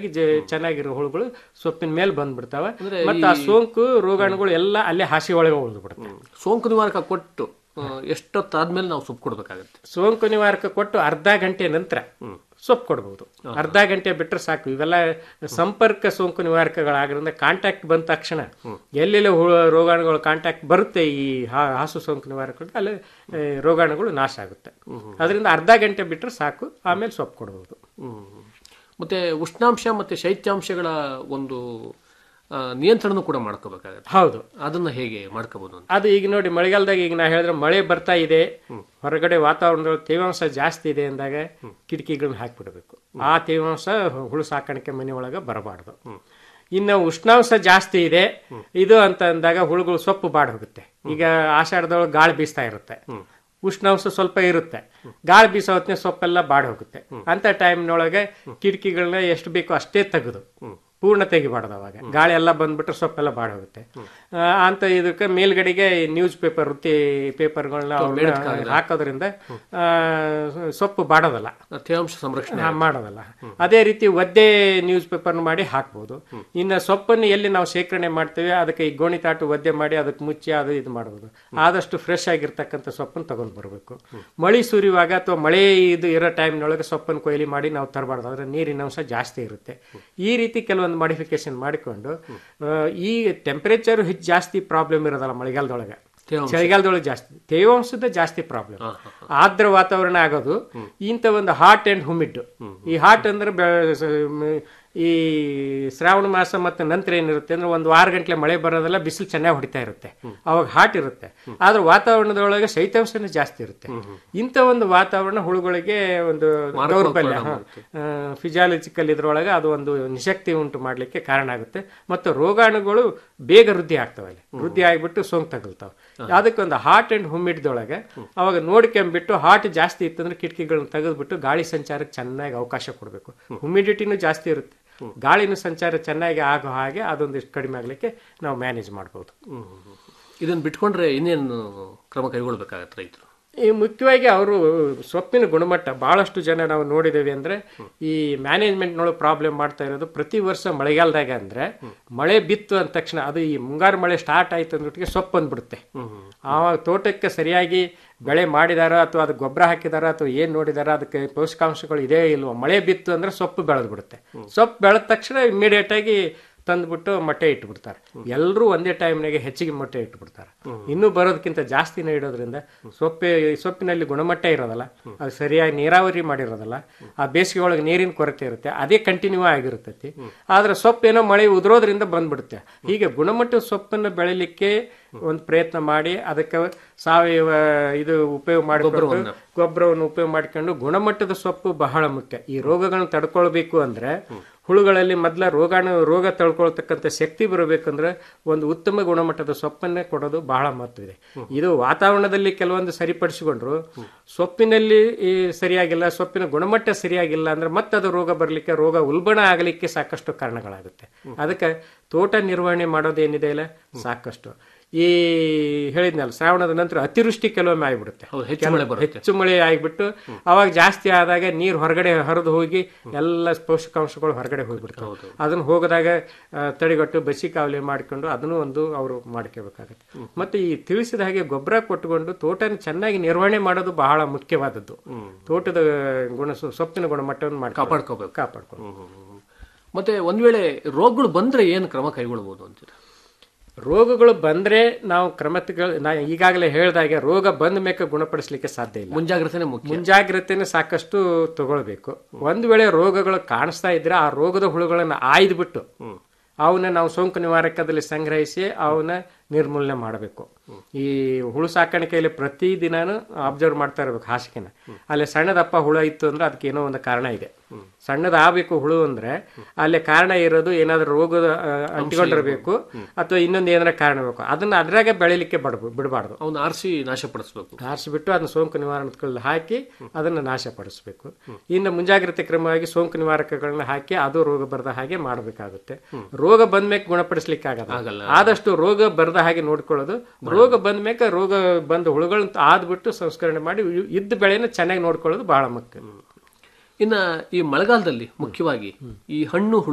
Speaker 5: ಚೆನ್ನಾಗಿರೋ ಹುಳುಗಳು ಸೊಪ್ಪಿನ ಮೇಲೆ ಬಂದ್ಬಿಡ್ತಾವ ಮತ್ತೆ ಆ ಸೋಂಕು ರೋಗಾಣುಗಳು ಎಲ್ಲ ಅಲ್ಲೇ ಹಾಸಿ ಒಳಗೆ ಉಳಿದು ಬಿಡುತ್ತೆ
Speaker 4: ಸೋಂಕು ನಿವಾರಕ ಕೊಟ್ಟು ಆ, ಎಷ್ಟೊತ್ತಾದ್ಮೇಲೆ ನಾವು ಸೊಪ್ಪು ಕೊಡ್ಬೇಕಾಗತ್ತೆ
Speaker 5: ಸೋಂಕು ನಿವಾರಕ ಕೊಟ್ಟು ಅರ್ಧ ಗಂಟೆ ನಂತರ ಸೊಪ್ಪು ಕೊಡ್ಬೋದು ಅರ್ಧ ಗಂಟೆ ಬಿಟ್ಟರೆ ಸಾಕು ಇವೆಲ್ಲ ಸಂಪರ್ಕ ಸೋಂಕು ನಿವಾರಕಗಳಾದ್ರಿಂದ ಕಾಂಟ್ಯಾಕ್ಟ್ ಬಂದ ತಕ್ಷಣ ಎಲ್ಲೆಲ್ಲಿ ಹುಳು ರೋಗಾಣುಗಳು ಕಾಂಟ್ಯಾಕ್ಟ್ ಬರುತ್ತೆ ಈ ಹಾ- ಹಾಸು ಸೋಂಕು ನಿವಾರಕ ಅಲ್ಲಿ ಆ, ರೋಗಾಣುಗಳು ನಾಶ ಆಗುತ್ತೆ ಅದರಿಂದ ಅರ್ಧ ಗಂಟೆ ಬಿಟ್ಟರೆ ಸಾಕು ಆಮೇಲೆ ಸೊಪ್ಪು ಕೊಡ್ಬೋದು
Speaker 4: ಹ್ಮ್. ಮತ್ತೆ ಉಷ್ಣಾಂಶ ಮತ್ತೆ ಶೈತ್ಯಾಂಶಗಳ ಒಂದು ಆ, ನಿಯಂತ್ರಣ ಕೂಡ ಮಾಡ್ಕೋಬೇಕಾಗತ್ತೆ
Speaker 5: ಹೌದು
Speaker 4: ಅದನ್ನ ಹೇಗೆ ಮಾಡ್ಕೋಬಹುದು ಅಂತ
Speaker 5: ಅದು ಈಗ ನೋಡಿ ಮಳೆಗಾಲದಾಗ ಈಗ ನಾ ಹೇಳಿದ್ರೆ ಮಳೆ ಬರ್ತಾ ಇದೆ ಹೊರಗಡೆ ವಾತಾವರಣದಲ್ಲಿ ತೇವಾಂಶ ಜಾಸ್ತಿ ಇದೆ ಅಂದಾಗ ಕಿಟಕಿಗಳನ್ನ ಹಾಕಿಬಿಡ್ಬೇಕು ಆ ತೇವಾಂಶ ಹುಳು ಸಾಕಾಣಿಕೆ ಮನೆ ಒಳಗೆ ಬರಬಾರ್ದು ಇನ್ನು ಉಷ್ಣಾಂಶ ಜಾಸ್ತಿ ಇದೆ ಇದು ಅಂತ ಅಂದಾಗ ಹುಳುಗಳು ಸೊಪ್ಪು ಬಾಡ್ ಹೋಗುತ್ತೆ ಈಗ ಆಷಾಢದೊಳಗೆ ಗಾಳಿ ಬೀಸ್ತಾ ಇರುತ್ತೆ ಉಷ್ಣಾಂಶ ಸ್ವಲ್ಪ ಇರುತ್ತೆ ಗಾಳಿ ಬೀಸೋ ಹೊತ್ತಿನ ಸೊಪ್ಪೆಲ್ಲ ಬಾಡ್ ಹೋಗುತ್ತೆ ಅಂತ ಟೈಮ್ನೊಳಗೆ ಕಿಟಕಿಗಳನ್ನ ಎಷ್ಟು ಬೇಕೋ ಅಷ್ಟೇ ತೆಗೆದು ಪೂರ್ಣ ತೆಗಿಬಾರ್ದು ಅವಾಗ ಗಾಳಿ ಎಲ್ಲ ಬಂದ್ಬಿಟ್ರೆ ಸೊಪ್ಪೆಲ್ಲ ಬಾಡ್ ಹೋಗುತ್ತೆ ಆ, ಅಂತ ಇದಕ್ಕೆ ಮೇಲ್ಗಡೆಗೆ ನ್ಯೂಸ್ ಪೇಪರ್ ವೃತ್ತಿ ಪೇಪರ್ಗಳನ್ನ ಹಾಕೋದ್ರಿಂದ ಆ, ಸೊಪ್ಪು ಬಾಡೋದಲ್ಲ
Speaker 4: ತೇವಾಂಶ ಸಂರಕ್ಷಣೆ
Speaker 5: ಹಾ, ಮಾಡೋದಲ್ಲ ಅದೇ ರೀತಿ ಒದ್ದೆ ನ್ಯೂಸ್ ಪೇಪರ್ ಮಾಡಿ ಹಾಕ್ಬೋದು ಇನ್ನು ಸೊಪ್ಪನ್ನು ಎಲ್ಲಿ ನಾವು ಶೇಖರಣೆ ಮಾಡ್ತೇವೆ ಅದಕ್ಕೆ ಈ ಗೋಣಿ ತಾಟು ಒದ್ದೆ ಮಾಡಿ ಅದಕ್ಕೆ ಮುಚ್ಚಿ ಅದು ಇದು ಮಾಡ್ಬೋದು ಆದಷ್ಟು ಫ್ರೆಶ್ ಆಗಿರ್ತಕ್ಕಂಥ ಸೊಪ್ಪನ್ನು ತಗೊಂಡ್ ಬರಬೇಕು ಮಳಿ ಸುರಿಯುವಾಗ ಅಥವಾ ಮಳೆ ಇದು ಇರೋ ಟೈಮ್ನೊಳಗೆ ಸೊಪ್ಪನ್ನು ಕೊಯ್ಲಿ ಮಾಡಿ ನಾವು ತರಬಾರ್ದು ಅಂದ್ರೆ ನೀರಿನ ಅಂಶ ಜಾಸ್ತಿ ಇರುತ್ತೆ ಈ ರೀತಿ ಕೆಲವೊಂದು ಮಾಡಿಫಿಕೇಶನ್ ಮಾಡಿಕೊಂಡು ಆ, ಈ ಟೆಂಪರೇಚರ್ ಹೆಚ್ಚು ಜಾಸ್ತಿ ಪ್ರಾಬ್ಲಮ್ ಇರೋದಲ್ಲ ಮಳೆಗಾಲದೊಳಗೆ ಚಳಿಗಾಲದೊಳಗೆ ಜಾಸ್ತಿ ತೇವಾಂಶದ ಜಾಸ್ತಿ ಪ್ರಾಬ್ಲಮ್ ಆರ್ದ್ರ ವಾತಾವರಣ ಆಗೋದು ಇಂಥ ಒಂದು ಹಾಟ್ ಅಂಡ್ ಹುಮಿಡ್ ಈ ಹಾಟ್ ಅಂದ್ರೆ ಬೆ- ಸ- ಮ್, ಈ ಶ್ರಾವಣ ಮಾಸ ಮತ್ತು ನಂತರ ಏನಿರುತ್ತೆ ಅಂದ್ರೆ ಒಂದು ವಾರ ಗಂಟ್ಲೆ ಮಳೆ ಬರೋದೆಲ್ಲ ಬಿಸಿಲು ಚೆನ್ನಾಗಿ ಹೊಡಿತಾ ಇರುತ್ತೆ ಅವಾಗ ಹಾಟ್ ಇರುತ್ತೆ ಆದ್ರೆ ವಾತಾವರಣದೊಳಗೆ ಶೈತ್ಯಾಂಶನೇ ಜಾಸ್ತಿ ಇರುತ್ತೆ ಇಂಥ ಒಂದು ವಾತಾವರಣ ಹುಳುಗಳಿಗೆ ಒಂದು ದೌರ್ಬಲ್ಯ ಫಿಸಿಯಾಲಜಿಕಲ್ ಇದ್ರೊಳಗೆ ಅದು ಒಂದು ನಿಶಕ್ತಿ ಉಂಟು ಮಾಡ್ಲಿಕ್ಕೆ ಕಾರಣ ಆಗುತ್ತೆ ಮತ್ತು ರೋಗಾಣುಗಳು ಬೇಗ ವೃದ್ಧಿ ಆಗ್ತವೆ ಅಲ್ಲಿ ವೃದ್ಧಿ ಆಗಿಬಿಟ್ಟು ಸೋಂಕು ತಗಲ್ತಾವೆ ಅದಕ್ಕೊಂದು ಹಾಟ್ ಅಂಡ್ ಹುಮಿಡ್ದೊಳಗೆ ಅವಾಗ ನೋಡ್ಕೊಂಬಿಟ್ಟು ಹಾಟ್ ಜಾಸ್ತಿ ಇತ್ತಂದ್ರೆ ಕಿಟಕಿಗಳನ್ನ ತೆಗೆದ್ಬಿಟ್ಟು ಗಾಳಿ ಸಂಚಾರಕ್ಕೆ ಚೆನ್ನಾಗಿ ಅವಕಾಶ ಕೊಡಬೇಕು ಹುಮಿಡಿಟಿನೂ ಜಾಸ್ತಿ ಇರುತ್ತೆ ಗಾಳಿನೂ ಸಂಚಾರ ಚೆನ್ನಾಗಿ ಆಗೋ ಹಾಗೆ ಅದೊಂದಿಷ್ಟು ಕಡಿಮೆ ಆಗ್ಲಿಕ್ಕೆ ನಾವು ಮ್ಯಾನೇಜ್ ಮಾಡ್ಬೋದು
Speaker 4: ಇದನ್ನ ಬಿಟ್ಕೊಂಡ್ರೆ ಇನ್ನೇನು ಕ್ರಮ ಕೈಗೊಳ್ಬೇಕಾಗತ್ತೆ ರೈತರು
Speaker 5: ಈ ಮುಖ್ಯವಾಗಿ ಅವರು ಸೊಪ್ಪಿನ ಗುಣಮಟ್ಟ ಬಹಳಷ್ಟು ಜನ ನಾವು ನೋಡಿದ್ದೇವೆ ಅಂದ್ರೆ ಈ ಮ್ಯಾನೇಜ್ಮೆಂಟ್ನೊಳಗೆ ಪ್ರಾಬ್ಲಮ್ ಮಾಡ್ತಾ ಇರೋದು ಪ್ರತಿ ವರ್ಷ ಮಳೆಗಾಲದಾಗ ಅಂದ್ರೆ ಮಳೆ ಬಿತ್ತು ಅಂದ ತಕ್ಷಣ ಅದು ಈ ಮುಂಗಾರು ಮಳೆ ಸ್ಟಾರ್ಟ್ ಆಯ್ತು ಅಂದ್ಬಿಟ್ಟಿಗೆ ಸೊಪ್ಪು ಬಂದ್ಬಿಡುತ್ತೆ ಆವಾಗ ತೋಟಕ್ಕೆ ಸರಿಯಾಗಿ ಬೆಳೆ ಮಾಡಿದಾರ ಅಥವಾ ಅದು ಗೊಬ್ಬರ ಹಾಕಿದಾರ ಅಥವಾ ಏನ್ ನೋಡಿದಾರ ಅದಕ್ಕೆ ಪೋಷಕಾಂಶಗಳು ಇದೇ ಇಲ್ವೋ ಮಳೆ ಬಿತ್ತು ಅಂದ್ರೆ ಸೊಪ್ಪು ಬೆಳೆದು ಬಿಡುತ್ತೆ ಸೊಪ್ಪು ಬೆಳೆದ ತಕ್ಷಣ ಇಮಿಡಿಯೇಟ್ ಆಗಿ ತಂದ್ಬಿಟ್ಟು ಮೊಟ್ಟೆ ಇಟ್ಬಿಡ್ತಾರೆ ಎಲ್ಲರೂ ಒಂದೇ ಟೈಮ್ನಾಗೆ ಹೆಚ್ಚಿಗೆ ಮೊಟ್ಟೆ ಇಟ್ಬಿಡ್ತಾರೆ ಇನ್ನೂ ಬರೋದಕ್ಕಿಂತ ಜಾಸ್ತಿನೇ ಇಡೋದ್ರಿಂದ ಸೊಪ್ಪೆ ಸೊಪ್ಪಿನಲ್ಲಿ ಗುಣಮಟ್ಟ ಇರೋದಲ್ಲ ಅದು ಸರಿಯಾಗಿ ನೀರಾವರಿ ಮಾಡಿರೋದಲ್ಲ ಆ ಬೇಸಿಗೆ ಒಳಗೆ ನೀರಿನ ಕೊರತೆ ಇರುತ್ತೆ ಅದೇ ಕಂಟಿನ್ಯೂ ಆಗಿರ್ತೈತಿ ಆದ್ರೆ ಸೊಪ್ಪೇನೋ ಮಳೆ ಉದುರೋದ್ರಿಂದ ಬಂದ್ಬಿಡುತ್ತೆ ಹೀಗೆ ಗುಣಮಟ್ಟದ ಸೊಪ್ಪನ್ನು ಬೆಳಿಲಿಕ್ಕೆ ಒಂದು ಪ್ರಯತ್ನ ಮಾಡಿ ಅದಕ್ಕೆ ಸಾವಯವ ಇದು ಉಪಯೋಗ ಮಾಡಿಕೊಂಡು ಗೊಬ್ಬರವನ್ನು ಉಪಯೋಗ ಮಾಡ್ಕೊಂಡು ಗುಣಮಟ್ಟದ ಸೊಪ್ಪು ಬಹಳ ಮುಖ್ಯ ಈ ರೋಗಗಳನ್ನು ತಡ್ಕೊಳ್ಬೇಕು ಅಂದ್ರೆ ಹುಳುಗಳಲ್ಲಿ ಮೊದಲ ರೋಗಾಣು ರೋಗ ತಡ್ಕೊಳ್ತಕ್ಕಂಥ ಶಕ್ತಿ ಬರಬೇಕಂದ್ರೆ ಒಂದು ಉತ್ತಮ ಗುಣಮಟ್ಟದ ಸೊಪ್ಪನ್ನೇ ಕೊಡೋದು ಬಹಳ ಮಹತ್ವ ಇದೆ ಇದು ವಾತಾವರಣದಲ್ಲಿ ಕೆಲವೊಂದು ಸರಿಪಡಿಸಿಕೊಂಡ್ರು ಸೊಪ್ಪಿನಲ್ಲಿ ಈ ಸರಿಯಾಗಿಲ್ಲ ಸೊಪ್ಪಿನ ಗುಣಮಟ್ಟ ಸರಿಯಾಗಿಲ್ಲ ಅಂದ್ರೆ ಮತ್ತೆ ಅದು ರೋಗ ಬರಲಿಕ್ಕೆ ರೋಗ ಉಲ್ಬಣ ಆಗಲಿಕ್ಕೆ ಸಾಕಷ್ಟು ಕಾರಣಗಳಾಗುತ್ತೆ ಅದಕ್ಕೆ ತೋಟ ನಿರ್ವಹಣೆ ಮಾಡೋದೇನಿದೆ ಇಲ್ಲ ಸಾಕಷ್ಟು ಈ ಹೇಳಿದ್ನಲ್ಲ ಶ್ರಾವಣದ ನಂತರ ಅತಿವೃಷ್ಟಿ ಕೆಲವೊಮ್ಮೆ ಆಗಿಬಿಡುತ್ತೆ
Speaker 4: ಹೌದು, ಹೆಚ್ಚು ಮಳೆ ಬರುತ್ತೆ.
Speaker 5: ಹೆಚ್ಚು ಮಳೆ ಆಗಿಬಿಟ್ಟು ಅವಾಗ ಜಾಸ್ತಿ ಆದಾಗ ನೀರು ಹೊರಗಡೆ ಹರಿದು ಹೋಗಿ ಎಲ್ಲ ಪೋಷಕಾಂಶಗಳು ಹೊರಗಡೆ ಹೋಗ್ಬಿಡ್ತಾವೆ ಅದನ್ನ ಹೋಗದಾಗ ಆ, ತಡೆಗಟ್ಟು ಬಸಿ ಕಾವಲಿ ಮಾಡಿಕೊಂಡು ಅದನ್ನು ಒಂದು ಅವರು ಮಾಡ್ಕೋಬೇಕಾಗತ್ತೆ ಮತ್ತೆ ಈ ತಿಳಿಸಿದ ಹಾಗೆ ಗೊಬ್ಬರ ಕೊಟ್ಟುಕೊಂಡು ತೋಟನ ಚೆನ್ನಾಗಿ ನಿರ್ವಹಣೆ ಮಾಡೋದು ಬಹಳ ಮುಖ್ಯವಾದದ್ದು ತೋಟದ ಗುಣ ಸೊಪ್ಪಿನ ಗುಣಮಟ್ಟವನ್ನು ಮಾಡಿ
Speaker 4: ಕಾಪಾಡ್ಕೋಬೇಕು.
Speaker 5: ಕಾಪಾಡ್ಕೊಂಡು
Speaker 4: ಮತ್ತೆ ಒಂದ್ ವೇಳೆ ರೋಗಗಳು ಬಂದ್ರೆ ಏನು ಕ್ರಮ ಕೈಗೊಳ್ಬಹುದು ಅಂತೀರ
Speaker 5: ರೋಗಗಳು ಬಂದ್ರೆ ನಾವು ಕ್ರಮಗಳು ನಾ ಈಗಾಗಲೇ ಹೇಳ್ದಾಗೆ ರೋಗ ಬಂದ ಮೇಲೆ ಗುಣಪಡಿಸ್ಲಿಕ್ಕೆ ಸಾಧ್ಯ ಇಲ್ಲ
Speaker 4: ಮುಂಜಾಗ್ರತೆನೆ ಮುಖ್ಯ
Speaker 5: ಮುಂಜಾಗ್ರತೆನ ಸಾಕಷ್ಟು ತಗೊಳ್ಬೇಕು ಒಂದ್ ವೇಳೆ ರೋಗಗಳು ಕಾಣಿಸ್ತಾ ಇದ್ರೆ ಆ ರೋಗದ ಹುಳುಗಳನ್ನ ಆಯ್ದುಬಿಟ್ಟು ಅವನ್ನ ನಾವು ಸೋಂಕು ನಿವಾರಕದಲ್ಲಿ ಸಂಗ್ರಹಿಸಿ ಅವನ್ನ ನಿರ್ಮೂಲನೆ ಮಾಡಬೇಕು ಈ ಹುಳು ಸಾಕಾಣಿಕೆಯಲ್ಲಿ ಪ್ರತಿ ದಿನಾನು ಅಬ್ಸರ್ವ್ ಮಾಡ್ತಾ ಇರ್ಬೇಕು ಹಾಸಿಗೆನ ಅಲ್ಲಿ ಸಣ್ಣದಪ್ಪ ಹುಳ ಇತ್ತು ಅಂದ್ರೆ ಅದಕ್ಕೆ ಏನೋ ಒಂದು ಕಾರಣ ಇದೆ ಸಣ್ಣದ ಆಗ್ಬೇಕು ಹುಳು ಅಂದ್ರೆ ಅಲ್ಲಿ ಕಾರಣ ಇರೋದು ಏನಾದ್ರೂ ರೋಗದ ಆ, ಅಂಟಿಕೊಂಡಿರ್ಬೇಕು ಅಥವಾ ಇನ್ನೊಂದು ಏನಾರ ಕಾರಣ ಬೇಕು ಅದನ್ನ ಅದ್ರಾಗೆ ಬೆಳಿಲಿಕ್ಕೆ ಬಡ್ಬ ಬಿಡಬಾರ್ದು
Speaker 4: ಅವನ್ನ ಆರಿಸಿ ನಾಶಪಡಿಸಬೇಕು
Speaker 5: ಆರಿಸಿಬಿಟ್ಟು ಅದನ್ನ ಸೋಂಕು ನಿವಾರಣಕಲ್ಲಿ ಹಾಕಿ ಅದನ್ನು ನಾಶಪಡಿಸಬೇಕು ಇನ್ನು ಮುಂಜಾಗ್ರತೆ ಕ್ರಮವಾಗಿ ಸೋಂಕು ನಿವಾರಕಗಳನ್ನ ಹಾಕಿ ಅದು ರೋಗ ಬರದ ಹಾಗೆ ಮಾಡಬೇಕಾಗುತ್ತೆ ರೋಗ ಬಂದ್ಮೇಲೆ ಗುಣಪಡಿಸ್ಲಿಕ್ಕೆ ಆಗಲ್ಲ ಆದಷ್ಟು ರೋಗ ಬರದ ಹಾಗೆ ನೋಡ್ಕೊಳ್ಳೋದು ರೋಗ ಬಂದ್ಮೇಲೆ ರೋಗ ಬಂದ ಹುಳುಗಳನ್ನ ಆದ್ಬಿಟ್ಟು ಸಂಸ್ಕರಣೆ ಮಾಡಿ ಇದ್ದ ಬೆಳೆನ ಚೆನ್ನಾಗಿ ನೋಡ್ಕೊಳ್ಳೋದು ಬಹಳ ಮುಖ್ಯ
Speaker 4: ಇನ್ನ ಈ ಮಳೆಗಾಲದಲ್ಲಿ ಮುಖ್ಯವಾಗಿ ಈ ಹಣ್ಣು ಹುಳುಗಳು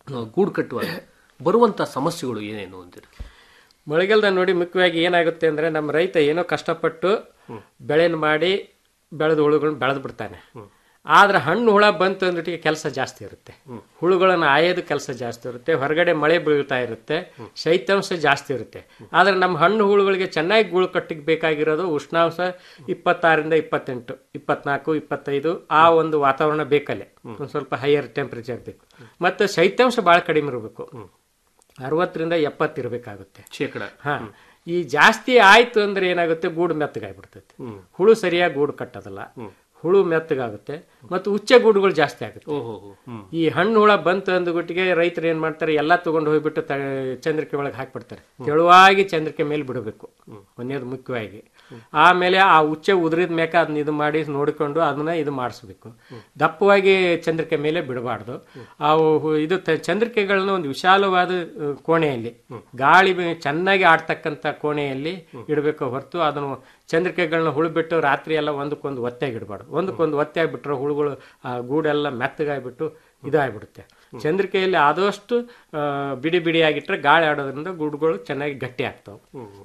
Speaker 4: ಆ, ಗೂಡು ಕಟ್ಟುವಾಗ ಬರುವಂತ ಸಮಸ್ಯೆಗಳು ಏನೇನು ಅಂತೀರಿ
Speaker 5: ಮಳೆಗಾಲದ ನೋಡಿ ಮುಖ್ಯವಾಗಿ ಏನಾಗುತ್ತೆ ಅಂದ್ರೆ ನಮ್ಮ ರೈತ ಏನೋ ಕಷ್ಟಪಟ್ಟು ಬೆಳೆನ ಮಾಡಿ ಬೆಳೆದ ಹುಳುಗಳನ್ನ ಬೆಳೆದು ಬಿಡ್ತಾನೆ ಆದ್ರೆ ಹಣ್ಣು ಹುಳ ಬಂತು ಅಂದ್ಬಿಟ್ಟಿಗೆ ಕೆಲಸ ಜಾಸ್ತಿ ಇರುತ್ತೆ ಹುಳುಗಳನ್ನು ಆಯೋದು ಕೆಲಸ ಜಾಸ್ತಿ ಇರುತ್ತೆ ಹೊರಗಡೆ ಮಳೆ ಬೀಳ್ತಾ ಇರುತ್ತೆ ಶೈತ್ಯಾಂಶ ಜಾಸ್ತಿ ಇರುತ್ತೆ ಆದ್ರೆ ನಮ್ಮ ಹಣ್ಣು ಹುಳುಗಳಿಗೆ ಚೆನ್ನಾಗಿ ಗೂಳು ಕಟ್ಟಿಗೆ ಬೇಕಾಗಿರೋದು ಉಷ್ಣಾಂಶ ಇಪ್ಪತ್ತಾರರಿಂದ ಇಪ್ಪತ್ತೆಂಟು ಇಪ್ಪತ್ನಾಲ್ಕು ಇಪ್ಪತ್ತೈದು ಆ ಒಂದು ವಾತಾವರಣ ಬೇಕಲ್ಲೇ ಒಂದು ಸ್ವಲ್ಪ ಹೈಯರ್ ಟೆಂಪರೇಚರ್ ಬೇಕು ಮತ್ತು ಶೈತ್ಯಾಂಶ ಭಾಳ ಕಡಿಮೆ ಇರಬೇಕು ಅರವತ್ತರಿಂದ ಎಪ್ಪತ್ತಿರಬೇಕಾಗುತ್ತೆ
Speaker 4: ಶೇಕಡ
Speaker 5: ಹಾ ಈ ಜಾಸ್ತಿ ಆಯ್ತು ಅಂದ್ರೆ ಏನಾಗುತ್ತೆ ಗೂಡು ಮೆತ್ತಗಾಗ್ಬಿಡ್ತೈತೆ ಹುಳು ಸರಿಯಾಗಿ ಗೂಡು ಕಟ್ಟೋದಿಲ್ಲ ಹುಳು ಮೆತ್ತಗಾಗುತ್ತೆ ಮತ್ತು ಉಚ್ಚೆ ಗೂಡುಗಳು ಜಾಸ್ತಿ ಆಗುತ್ತೆ
Speaker 4: ಓಹೋ ಹ್ಮ್
Speaker 5: ಈ ಹಣ್ಣು ಹುಳ ಬಂತು ಅಂದ್ಬಿಟ್ಟಿಗೆ ರೈತರು ಏನ್ ಮಾಡ್ತಾರೆ ಎಲ್ಲ ತಗೊಂಡು ಹೋಗ್ಬಿಟ್ಟು ತ- ಚಂದ್ರಿಕೆ ಒಳಗೆ ಹಾಕ್ಬಿಡ್ತಾರೆ ತೆಳುವಾಗಿ ಚಂದ್ರಿಕೆ ಮೇಲೆ ಬಿಡಬೇಕು ಒಂದೇದು ಮುಖ್ಯವಾಗಿ ಆಮೇಲೆ ಆ ಉಚ್ಚೆ ಉದುರಿದ ಮೇಕ ಅದನ್ನ ಇದು ಮಾಡಿ ನೋಡಿಕೊಂಡು ಅದನ್ನ ಇದು ಮಾಡಿಸ್ಬೇಕು ದಪ್ಪವಾಗಿ ಚಂದ್ರಿಕೆ ಮೇಲೆ ಬಿಡಬಾರ್ದು ಆ ಹು- ಇದು ತ- ಚಂದ್ರಿಕೆಗಳನ್ನ ಒಂದು ವಿಶಾಲವಾದ ಅಹ್, ಕೋಣೆಯಲ್ಲಿ ಗಾಳಿ ಬೆ- ಚೆನ್ನಾಗಿ ಆಡ್ತಕ್ಕಂಥ ಕೋಣೆಯಲ್ಲಿ ಇಡಬೇಕು ಹೊರತು ಅದನ್ನು ಚಂದ್ರಿಕೆಗಳನ್ನ ಹುಳುಬಿಟ್ಟು ರಾತ್ರಿ ಎಲ್ಲ ಒಂದಕ್ಕೊಂದು ಒತ್ತಾಗಿ ಇಡಬಾರ್ದು ಒಂದಕ್ಕೊಂದು ಒತ್ತಾಗಿ ಬಿಟ್ರೆ ಹುಳುಗಳು ಆ ಗೂಡೆಲ್ಲ ಮೆತ್ತಗಾಗ್ಬಿಟ್ಟು ಇದಾಗ್ಬಿಡುತ್ತೆ ಚಂದ್ರಿಕೆಯಲ್ಲಿ ಆದಷ್ಟು ಆ, ಬಿಡಿ ಬಿಡಿಯಾಗಿಟ್ರೆ ಗಾಳಿ ಆಡೋದ್ರಿಂದ ಗೂಡುಗಳು ಚೆನ್ನಾಗಿ ಗಟ್ಟಿ ಆಗ್ತಾವೆ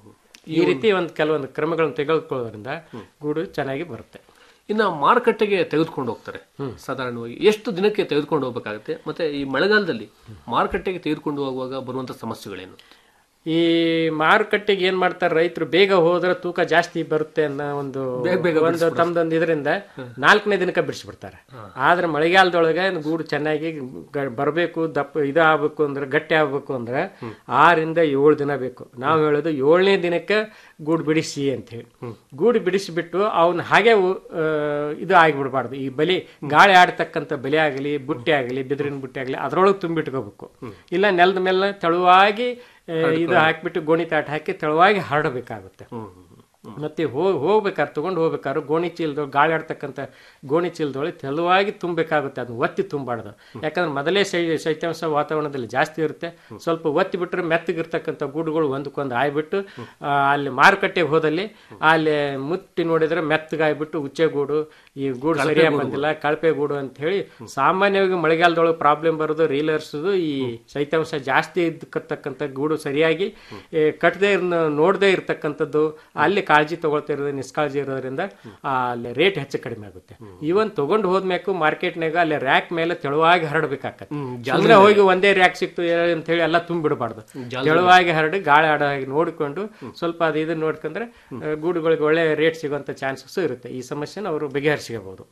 Speaker 5: ಈ ರೀತಿ ಒಂದು ಕೆಲವೊಂದು ಕ್ರಮಗಳನ್ನು ತೆಗೆದುಕೊಳ್ಳೋದ್ರಿಂದ ಗೂಡು ಚೆನ್ನಾಗಿ ಬರುತ್ತೆ
Speaker 4: ಇನ್ನ ಮಾರುಕಟ್ಟೆಗೆ ತೆಗೆದುಕೊಂಡು ಹೋಗ್ತಾರೆ ಸಾಧಾರಣವಾಗಿ ಎಷ್ಟು ದಿನಕ್ಕೆ ತೆಗೆದುಕೊಂಡು ಹೋಗ್ಬೇಕಾಗುತ್ತೆ ಮತ್ತೆ ಈ ಮಳೆಗಾಲದಲ್ಲಿ ಮಾರುಕಟ್ಟೆಗೆ ತೆಗೆದುಕೊಂಡು ಹೋಗುವಾಗ ಬರುವಂತ ಸಮಸ್ಯೆಗಳೇನು
Speaker 5: ಈ ಮಾರುಕಟ್ಟೆಗೆ ಏನ್ ಮಾಡ್ತಾರೆ ರೈತರು ಬೇಗ ಹೋದ್ರೆ ತೂಕ ಜಾಸ್ತಿ ಬರುತ್ತೆ ಅನ್ನೋ ಒಂದು ಒಂದು ತಮ್ದೊಂದು ಇದರಿಂದ ನಾಲ್ಕನೇ ದಿನಕ್ಕೆ ಬಿಡಿಸ್ಬಿಡ್ತಾರೆ ಆದ್ರೆ ಮಳೆಗಾಲದೊಳಗೆ ಗೂಡು ಚೆನ್ನಾಗಿ ಗ- ಬರಬೇಕು ದಪ್ಪ ಇದು ಆಗ್ಬೇಕು ಅಂದ್ರೆ ಗಟ್ಟಿ ಆಗ್ಬೇಕು ಅಂದ್ರೆ ಆರಿಂದ ಏಳು ದಿನ ಬೇಕು ನಾವು ಹೇಳೋದು ಏಳನೇ ದಿನಕ್ಕೆ ಗೂಡು ಬಿಡಿಸಿ ಅಂತ ಹೇಳಿ ಗೂಡು ಬಿಡಿಸಿಬಿಟ್ಟು ಅವನ್ನ ಹಾಗೆ ಉ- ಆ, ಇದು ಆಗಿಬಿಡ್ಬಾರ್ದು ಈ ಬಲಿ ಗಾಳಿ ಆಡ್ತಕ್ಕಂಥ ಬಲಿ ಆಗಲಿ ಬುಟ್ಟಿ ಆಗಲಿ ಬಿದಿರಿನ ಬುಟ್ಟಿ ಆಗಲಿ ಅದ್ರೊಳಗೆ ತುಂಬಿಟ್ಕೋಬೇಕು ಇಲ್ಲ ನೆಲದ ಮೇಲೆ ತೆಳುವಾಗಿ ಆ, ಇದು ಹಾಕ್ಬಿಟ್ಟು ಗೋಣಿ ತಾಟ ಹಾಕಿ ತೆಳುವಾಗಿ ಹರಡಬೇಕಾಗುತ್ತೆ ಮತ್ತೆ ಹೋಗ್ ಹೋಗ್ಬೇಕಾದ್ರೆ ತಗೊಂಡು ಹೋಗ್ಬೇಕಾದ್ರೆ ಗೋಣಿ ಚೀಲದೊಳಗೆ ಗಾಳಿ ಆಡ್ತಕ್ಕಂಥ ಗೋಣಿ ಚೀಲದೊಳಗೆ ತೆಳುವಾಗಿ ತುಂಬಬೇಕಾಗುತ್ತೆ ಅದನ್ನ ಒತ್ತಿ ತುಂಬಾರ್ದು ಯಾಕಂದ್ರೆ ಮೊದಲೇ ಶೈ ಶೈತ್ಯಾಂಶ ವಾತಾವರಣದಲ್ಲಿ ಜಾಸ್ತಿ ಇರುತ್ತೆ ಸ್ವಲ್ಪ ಒತ್ತಿ ಬಿಟ್ರೆ ಮೆತ್ತಗಿರ್ತಕ್ಕಂಥ ಗೂಡುಗಳು ಒಂದಕ್ಕೊಂದು ಆಯ್ಬಿಟ್ಟು ಆ, ಅಲ್ಲಿ ಮಾರುಕಟ್ಟೆಗೆ ಹೋದಲ್ಲಿ ಅಲ್ಲಿ ಮುಟ್ಟಿ ನೋಡಿದ್ರೆ ಮೆತ್ತಗಾಯ್ಬಿಟ್ಟು ಉಚ್ಚೆ ಗೂಡು ಈ ಗೂಡು ಸರಿಯಾಗಿ ಬಂದಿಲ್ಲ ಕಳಪೆ ಗೂಡು ಅಂತ ಹೇಳಿ ಸಾಮಾನ್ಯವಾಗಿ ಮಳೆಗಾಲದೊಳಗೆ ಪ್ರಾಬ್ಲಮ್ ಬರೋದು ರೀಲರ್ಸ್ ಈ ಶೈತ್ಯಾಂಶ ಜಾಸ್ತಿ ಇದ್ದಕ್ಕಂಥ ಗೂಡು ಸರಿಯಾಗಿ ಏ, ಕಟ್ಟದೆ ನೋಡದೆ ಇರ್ತಕ್ಕಂಥದ್ದು ಅಲ್ಲಿ ಕಾಳಜಿ ತಗೊಳ್ತಾ ಇರೋದು ನಿಷ್ಕಾಳಜಿ ಇರೋದ್ರಿಂದ ಆ, ಅಲ್ಲಿ ರೇಟ್ ಹೆಚ್ಚು ಕಡಿಮೆ ಆಗುತ್ತೆ ಇವನ್ ತಗೊಂಡು ಹೋದ್ಮೇಕು ಮಾರ್ಕೆಟ್ನಾಗ ಅಲ್ಲಿ ರ್ಯಾಕ್ ಮೇಲೆ ತೆಳುವಾಗಿ ಹರಡ್ಬೇಕಾಗತ್ತೆ ಸುಮ್ಮನೆ ಹೋಗಿ ಒಂದೇ ರ್ಯಾಕ್ ಸಿಕ್ತು ಅಂತ ಹೇಳಿ ಎಲ್ಲ ತುಂಬಿಡಬಾರ್ದು ತೆಳುವಾಗಿ ಹರಡಿ ಗಾಳಿ ಆಡೋ ಹಾಗೆ ನೋಡಿಕೊಂಡು ಸ್ವಲ್ಪ ಅದು ಇದನ್ನ ನೋಡ್ಕೊಂಡ್ರೆ ಆ, ಗೂಡುಗಳಿಗೆ ಒಳ್ಳೆ ರೇಟ್ ಸಿಗುವಂತ ಚಾನ್ಸಸ್ ಇರುತ್ತೆ ಈ ಸಮಸ್ಯೆನ ಅವರು ಬಗೆಹರಿಸಿಕೋಬಹುದು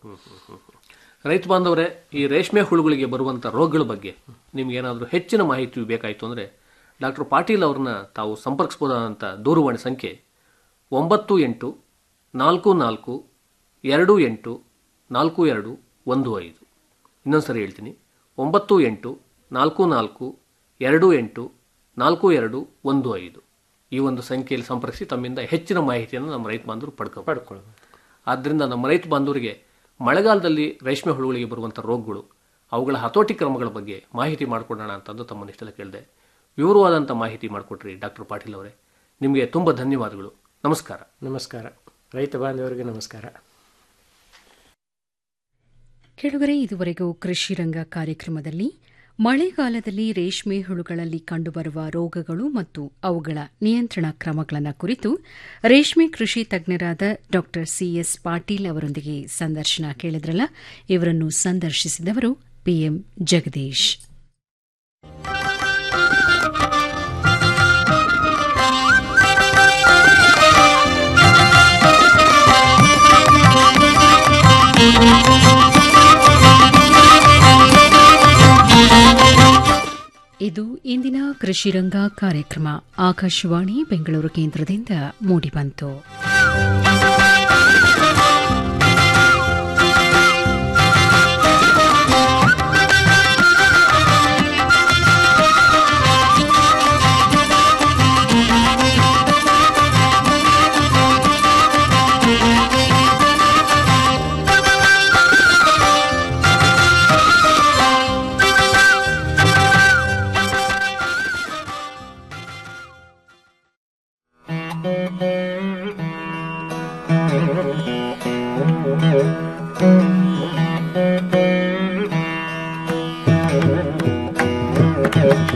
Speaker 4: ರೈತ ಬಾಂಧವರೇ ಈ ರೇಷ್ಮೆ ಹುಳುಗಳಿಗೆ ಬರುವಂತ ರೋಗಗಳ ಬಗ್ಗೆ ನಿಮ್ಗೆ ಏನಾದರೂ ಹೆಚ್ಚಿನ ಮಾಹಿತಿ ಬೇಕಾಯಿತು ಅಂದ್ರೆ ಡಾಕ್ಟರ್ ಪಾಟೀಲ್ ಅವ್ರನ್ನ ತಾವು ಸಂಪರ್ಕಿಸಬಹುದಾದಂಥ ದೂರವಾಣಿ ಸಂಖ್ಯೆ ಒಂಬತ್ತು ಎಂಟು ನಾಲ್ಕು ನಾಲ್ಕು ಎರಡು ಎಂಟು ನಾಲ್ಕು ಎರಡು ಒಂದು ಐದು ಇನ್ನೊಂದ್ಸರಿ ಹೇಳ್ತೀನಿ ಒಂಬತ್ತು ಎಂಟು ನಾಲ್ಕು ನಾಲ್ಕು ಎರಡು ಎಂಟು ನಾಲ್ಕು ಎರಡು ಒಂದು ಐದು ಈ ಒಂದು ಸಂಖ್ಯೆಯಲ್ಲಿ ಸಂಪರ್ಕಿಸಿ ತಮ್ಮಿಂದ ಹೆಚ್ಚಿನ ಮಾಹಿತಿಯನ್ನು ನಮ್ಮ ರೈತ ಬಾಂಧವರು ಪಡ್ಕೊ
Speaker 5: ಪಡ್ಕೊಳ್ಳೋದು
Speaker 4: ಆದ್ದರಿಂದ ನಮ್ಮ ರೈತ ಬಾಂಧವರಿಗೆ ಮಳೆಗಾಲದಲ್ಲಿ ರೇಷ್ಮೆ ಹುಳುಗಳಿಗೆ ಬರುವಂಥ ರೋಗಗಳು ಅವುಗಳ ಹತೋಟಿ ಕ್ರಮಗಳ ಬಗ್ಗೆ ಮಾಹಿತಿ ಮಾಡಿಕೊಡೋಣ ಅಂತಂದು ತಮ್ಮನ್ನಿಷ್ಟೆಲ್ಲ ಕೇಳಿದೆ ವಿವರವಾದಂಥ ಮಾಹಿತಿ ಮಾಡಿಕೊಟ್ರಿ ಡಾಕ್ಟರ್ ಪಾಟೀಲ್ ಅವರೇ ನಿಮಗೆ ತುಂಬ ಧನ್ಯವಾದಗಳು ನಮಸ್ಕಾರ
Speaker 5: ನಮಸ್ಕಾರ ರೈತ ಬಾಂಧವರಿಗೆ ನಮಸ್ಕಾರ
Speaker 3: ಕೆಳಗರೆ ಇದುವರೆಗೂ ಕೃಷಿ ರಂಗ ಕಾರ್ಯಕ್ರಮದಲ್ಲಿ ಮಳೆಗಾಲದಲ್ಲಿ ರೇಷ್ಮೆ ಹುಳುಗಳಲ್ಲಿ ಕಂಡುಬರುವ ರೋಗಗಳು ಮತ್ತು ಅವುಗಳ ನಿಯಂತ್ರಣ ಕ್ರಮಗಳನ್ನು ಕುರಿತು ರೇಷ್ಮೆ ಕೃಷಿ ತಜ್ಞರಾದ ಡಾ ಸಿಎಸ್ ಪಾಟೀಲ್ ಅವರೊಂದಿಗೆ ಸಂದರ್ಶನ ಕೇಳಿದ್ರಲ್ಲ ಇವರನ್ನು ಸಂದರ್ಶಿಸಿದವರು ಪಿಎಂ ಜಗದೀಶ್ ಇದು ಇಂದಿನ ಕೃಷಿರಂಗ ಕಾರ್ಯಕ್ರಮ ಆಕಾಶವಾಣಿ ಬೆಂಗಳೂರು ಕೇಂದ್ರದಿಂದ ಮೂಡಿಬಂತು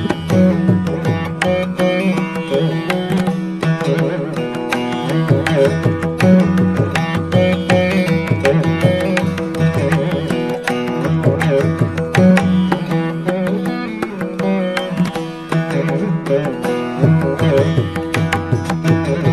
Speaker 6: Thank you.